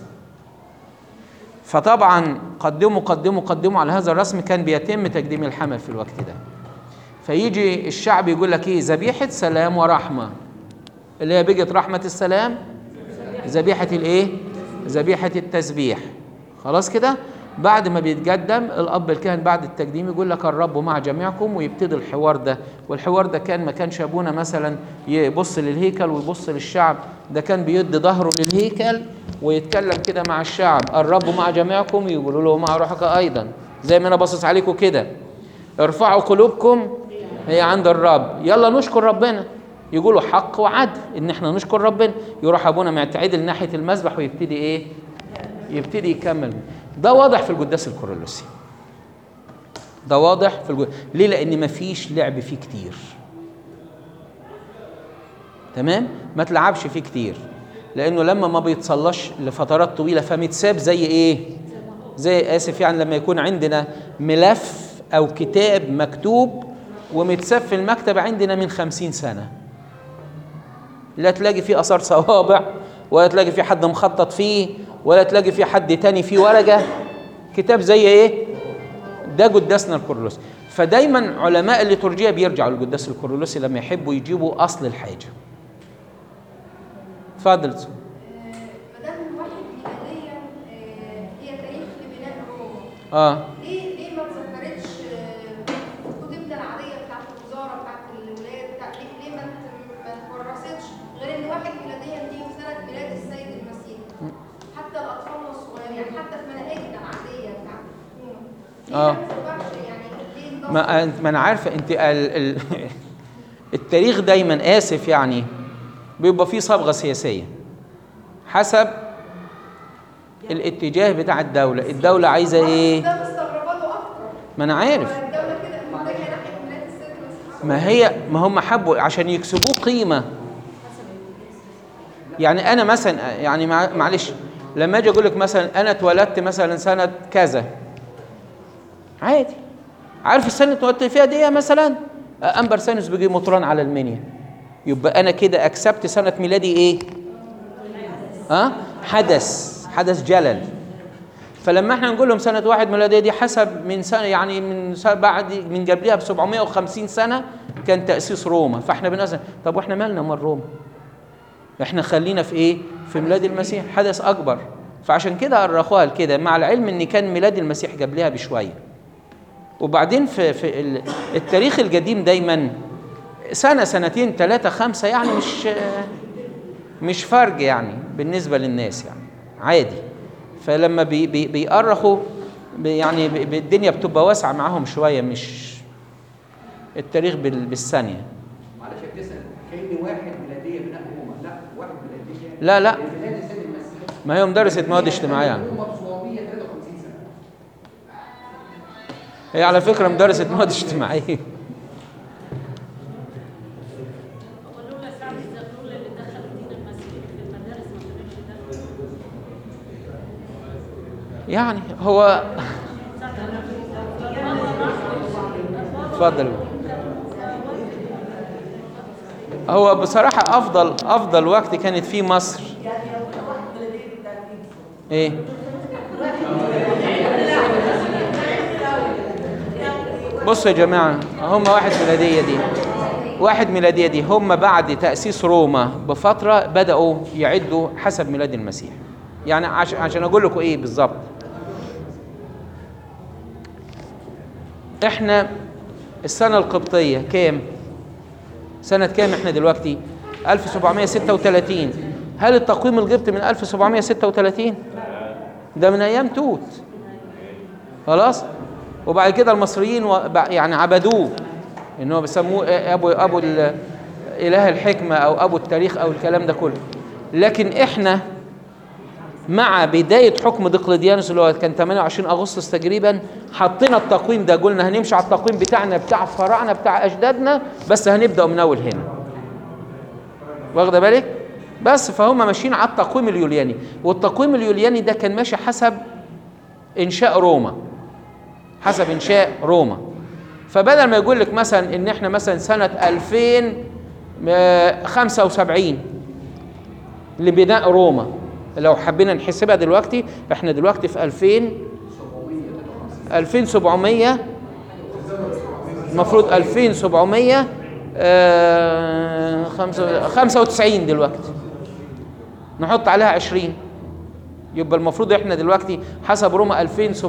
[SPEAKER 2] فطبعا قدموا قدموا قدموا على هذا الرسم كان بيتم تقديم الحمل في الوقت ده فيجي الشعب يقول لك ايه ذبيحه سلام ورحمه اللي هي بقت رحمه السلام ذبيحه الايه ذبيحه التسبيح خلاص كده بعد ما بيتقدم الاب الكاهن بعد التقديم يقول لك الرب مع جميعكم ويبتدي الحوار ده والحوار ده كان ما كانش ابونا مثلا يبص للهيكل ويبص للشعب ده كان بيدي ظهره للهيكل ويتكلم كده مع الشعب الرب مع جميعكم يقولوا له مع روحك ايضا زي ما انا باصص عليكم كده ارفعوا قلوبكم هي عند الرب يلا نشكر ربنا يقولوا حق وعدل ان احنا نشكر ربنا يروح ابونا معتعدل ناحيه المسبح ويبتدي ايه يبتدي يكمل ده واضح في القداس الكورولوسي ده واضح في الجو... ليه لان مفيش لعب فيه كتير تمام ما تلعبش فيه كتير لانه لما ما بيتصلاش لفترات طويله فمتساب زي ايه زي اسف يعني لما يكون عندنا ملف او كتاب مكتوب ومتساب في المكتب عندنا من خمسين سنه لا تلاقي فيه اثار صوابع ولا تلاقي فيه حد مخطط فيه ولا تلاقي فيه حد تاني فيه ورقه كتاب زي ايه ده قداسنا الكورولوسي فدايما علماء الليتورجيا بيرجعوا للقداس الكورولوسي لما يحبوا يجيبوا اصل الحاجه اتفضل
[SPEAKER 8] ما دام واحد ميلاديا آه، هي تاريخ لبناء روما
[SPEAKER 2] اه
[SPEAKER 8] ليه ليه ما اتذكرتش آه، في كتبنا العاديه بتاعت الوزاره بتاعت الولاد بتاعت ليه ليه ما ت- ما اتورثتش غير ان واحد ميلاديا دي في سنه ميلاد السيد المسيح حتى الاطفال الصغيرين يعني حتى في مناهجنا العاديه بتاعت الحكومه ليه
[SPEAKER 2] آه.
[SPEAKER 8] ما تذكرش يعني ليه انضافت؟
[SPEAKER 2] ما أنت- ما انا عارفه انت ال... ال... التاريخ دايما اسف يعني بيبقى فيه صبغه سياسيه حسب الاتجاه بتاع الدوله الدوله عايزه ايه
[SPEAKER 8] ده مستغربه له اكتر
[SPEAKER 2] ما انا عارف
[SPEAKER 8] الدوله كده متجهه ناحيه ميلاد السيد المسيح
[SPEAKER 2] ما هي ما هم حبوا عشان يكسبوه قيمه يعني انا مثلا يعني مع- معلش لما اجي اقول لك مثلا انا اتولدت مثلا سنه كذا عادي عارف السنه اللي اتولدت فيها دي مثلا انبر سانوس بيجي مطران على المنيا يبقى انا كده اكسبت سنه ميلادي ايه ها حدث حدث جلل فلما احنا نقول لهم سنه واحد ميلاديه دي حسب من سنه يعني من سنة بعد من قبلها ب 750 سنه كان تاسيس روما فاحنا بنقول طب واحنا مالنا من روما احنا خلينا في ايه في ميلاد المسيح حدث اكبر فعشان كده أرخوها كده مع العلم ان كان ميلاد المسيح قبلها بشويه وبعدين في, في ال- التاريخ القديم دايما سنه سنتين ثلاثه خمسه يعني مش مش فرق يعني بالنسبه للناس يعني عادي فلما بي بي بيأرخوا بي يعني بي بي- الدنيا بتبقى واسعه معاهم شويه مش التاريخ بال- بالثانيه
[SPEAKER 7] معلش يا بتسال كان واحد ميلاديه بناء روما لا واحد ميلاديه
[SPEAKER 2] لا لا
[SPEAKER 7] في
[SPEAKER 2] ما هي مدرسة مواد اجتماعية يعني.
[SPEAKER 7] هم 753 سنه
[SPEAKER 2] هي على فكرة مدرسة مواد اجتماعية
[SPEAKER 5] هو لولا سعد الزغلول اللي دخل الدين المسيحي في المدارس ما كانش ده
[SPEAKER 2] يعني هو اتفضل هو بصراحة أفضل أفضل وقت كانت فيه مصر إيه؟ بصوا يا جماعة هم واحد ميلادية دي واحد ميلادية دي هم بعد تأسيس روما بفترة بدأوا يعدوا حسب ميلاد المسيح يعني عش- عشان أقول لكم إيه بالظبط احنا السنة القبطية كام؟ سنة كام احنا دلوقتي؟ 1736 هل التقويم القبطي من 1736؟ ده من أيام توت خلاص؟ وبعد كده المصريين و- بع- يعني عبدوه ان هو بيسموه إيه ابو ابو ال- اله الحكمه او ابو التاريخ او الكلام ده كله لكن احنا مع بداية حكم دقلديانوس اللي هو كان 28 أغسطس تقريبا حطينا التقويم ده قلنا هنمشي على التقويم بتاعنا بتاع الفراعنة بتاع أجدادنا بس هنبدأ من أول هنا واخدة بالك؟ بس فهم ماشيين على التقويم اليولياني والتقويم اليولياني ده كان ماشي حسب إنشاء روما حسب إنشاء روما فبدل ما يقول لك مثلا إن إحنا مثلا سنة 2075 لبناء روما لو حبينا نحسبها دلوقتي احنا دلوقتي في 2000 2700 المفروض 2700 آه، خمسة- 95 دلوقتي نحط عليها 20 يبقى المفروض احنا دلوقتي حسب روما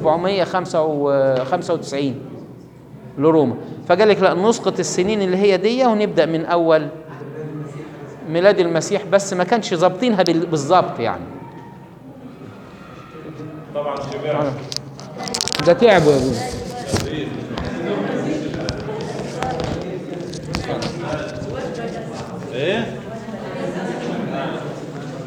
[SPEAKER 2] 2795 لروما فقال لك لا نسقط السنين اللي هي دي ونبدا من اول ميلاد المسيح بس ما كانش ظابطينها بال- بالظبط يعني
[SPEAKER 9] طبعا شباب
[SPEAKER 2] ده تعب يا ابوي
[SPEAKER 9] ايه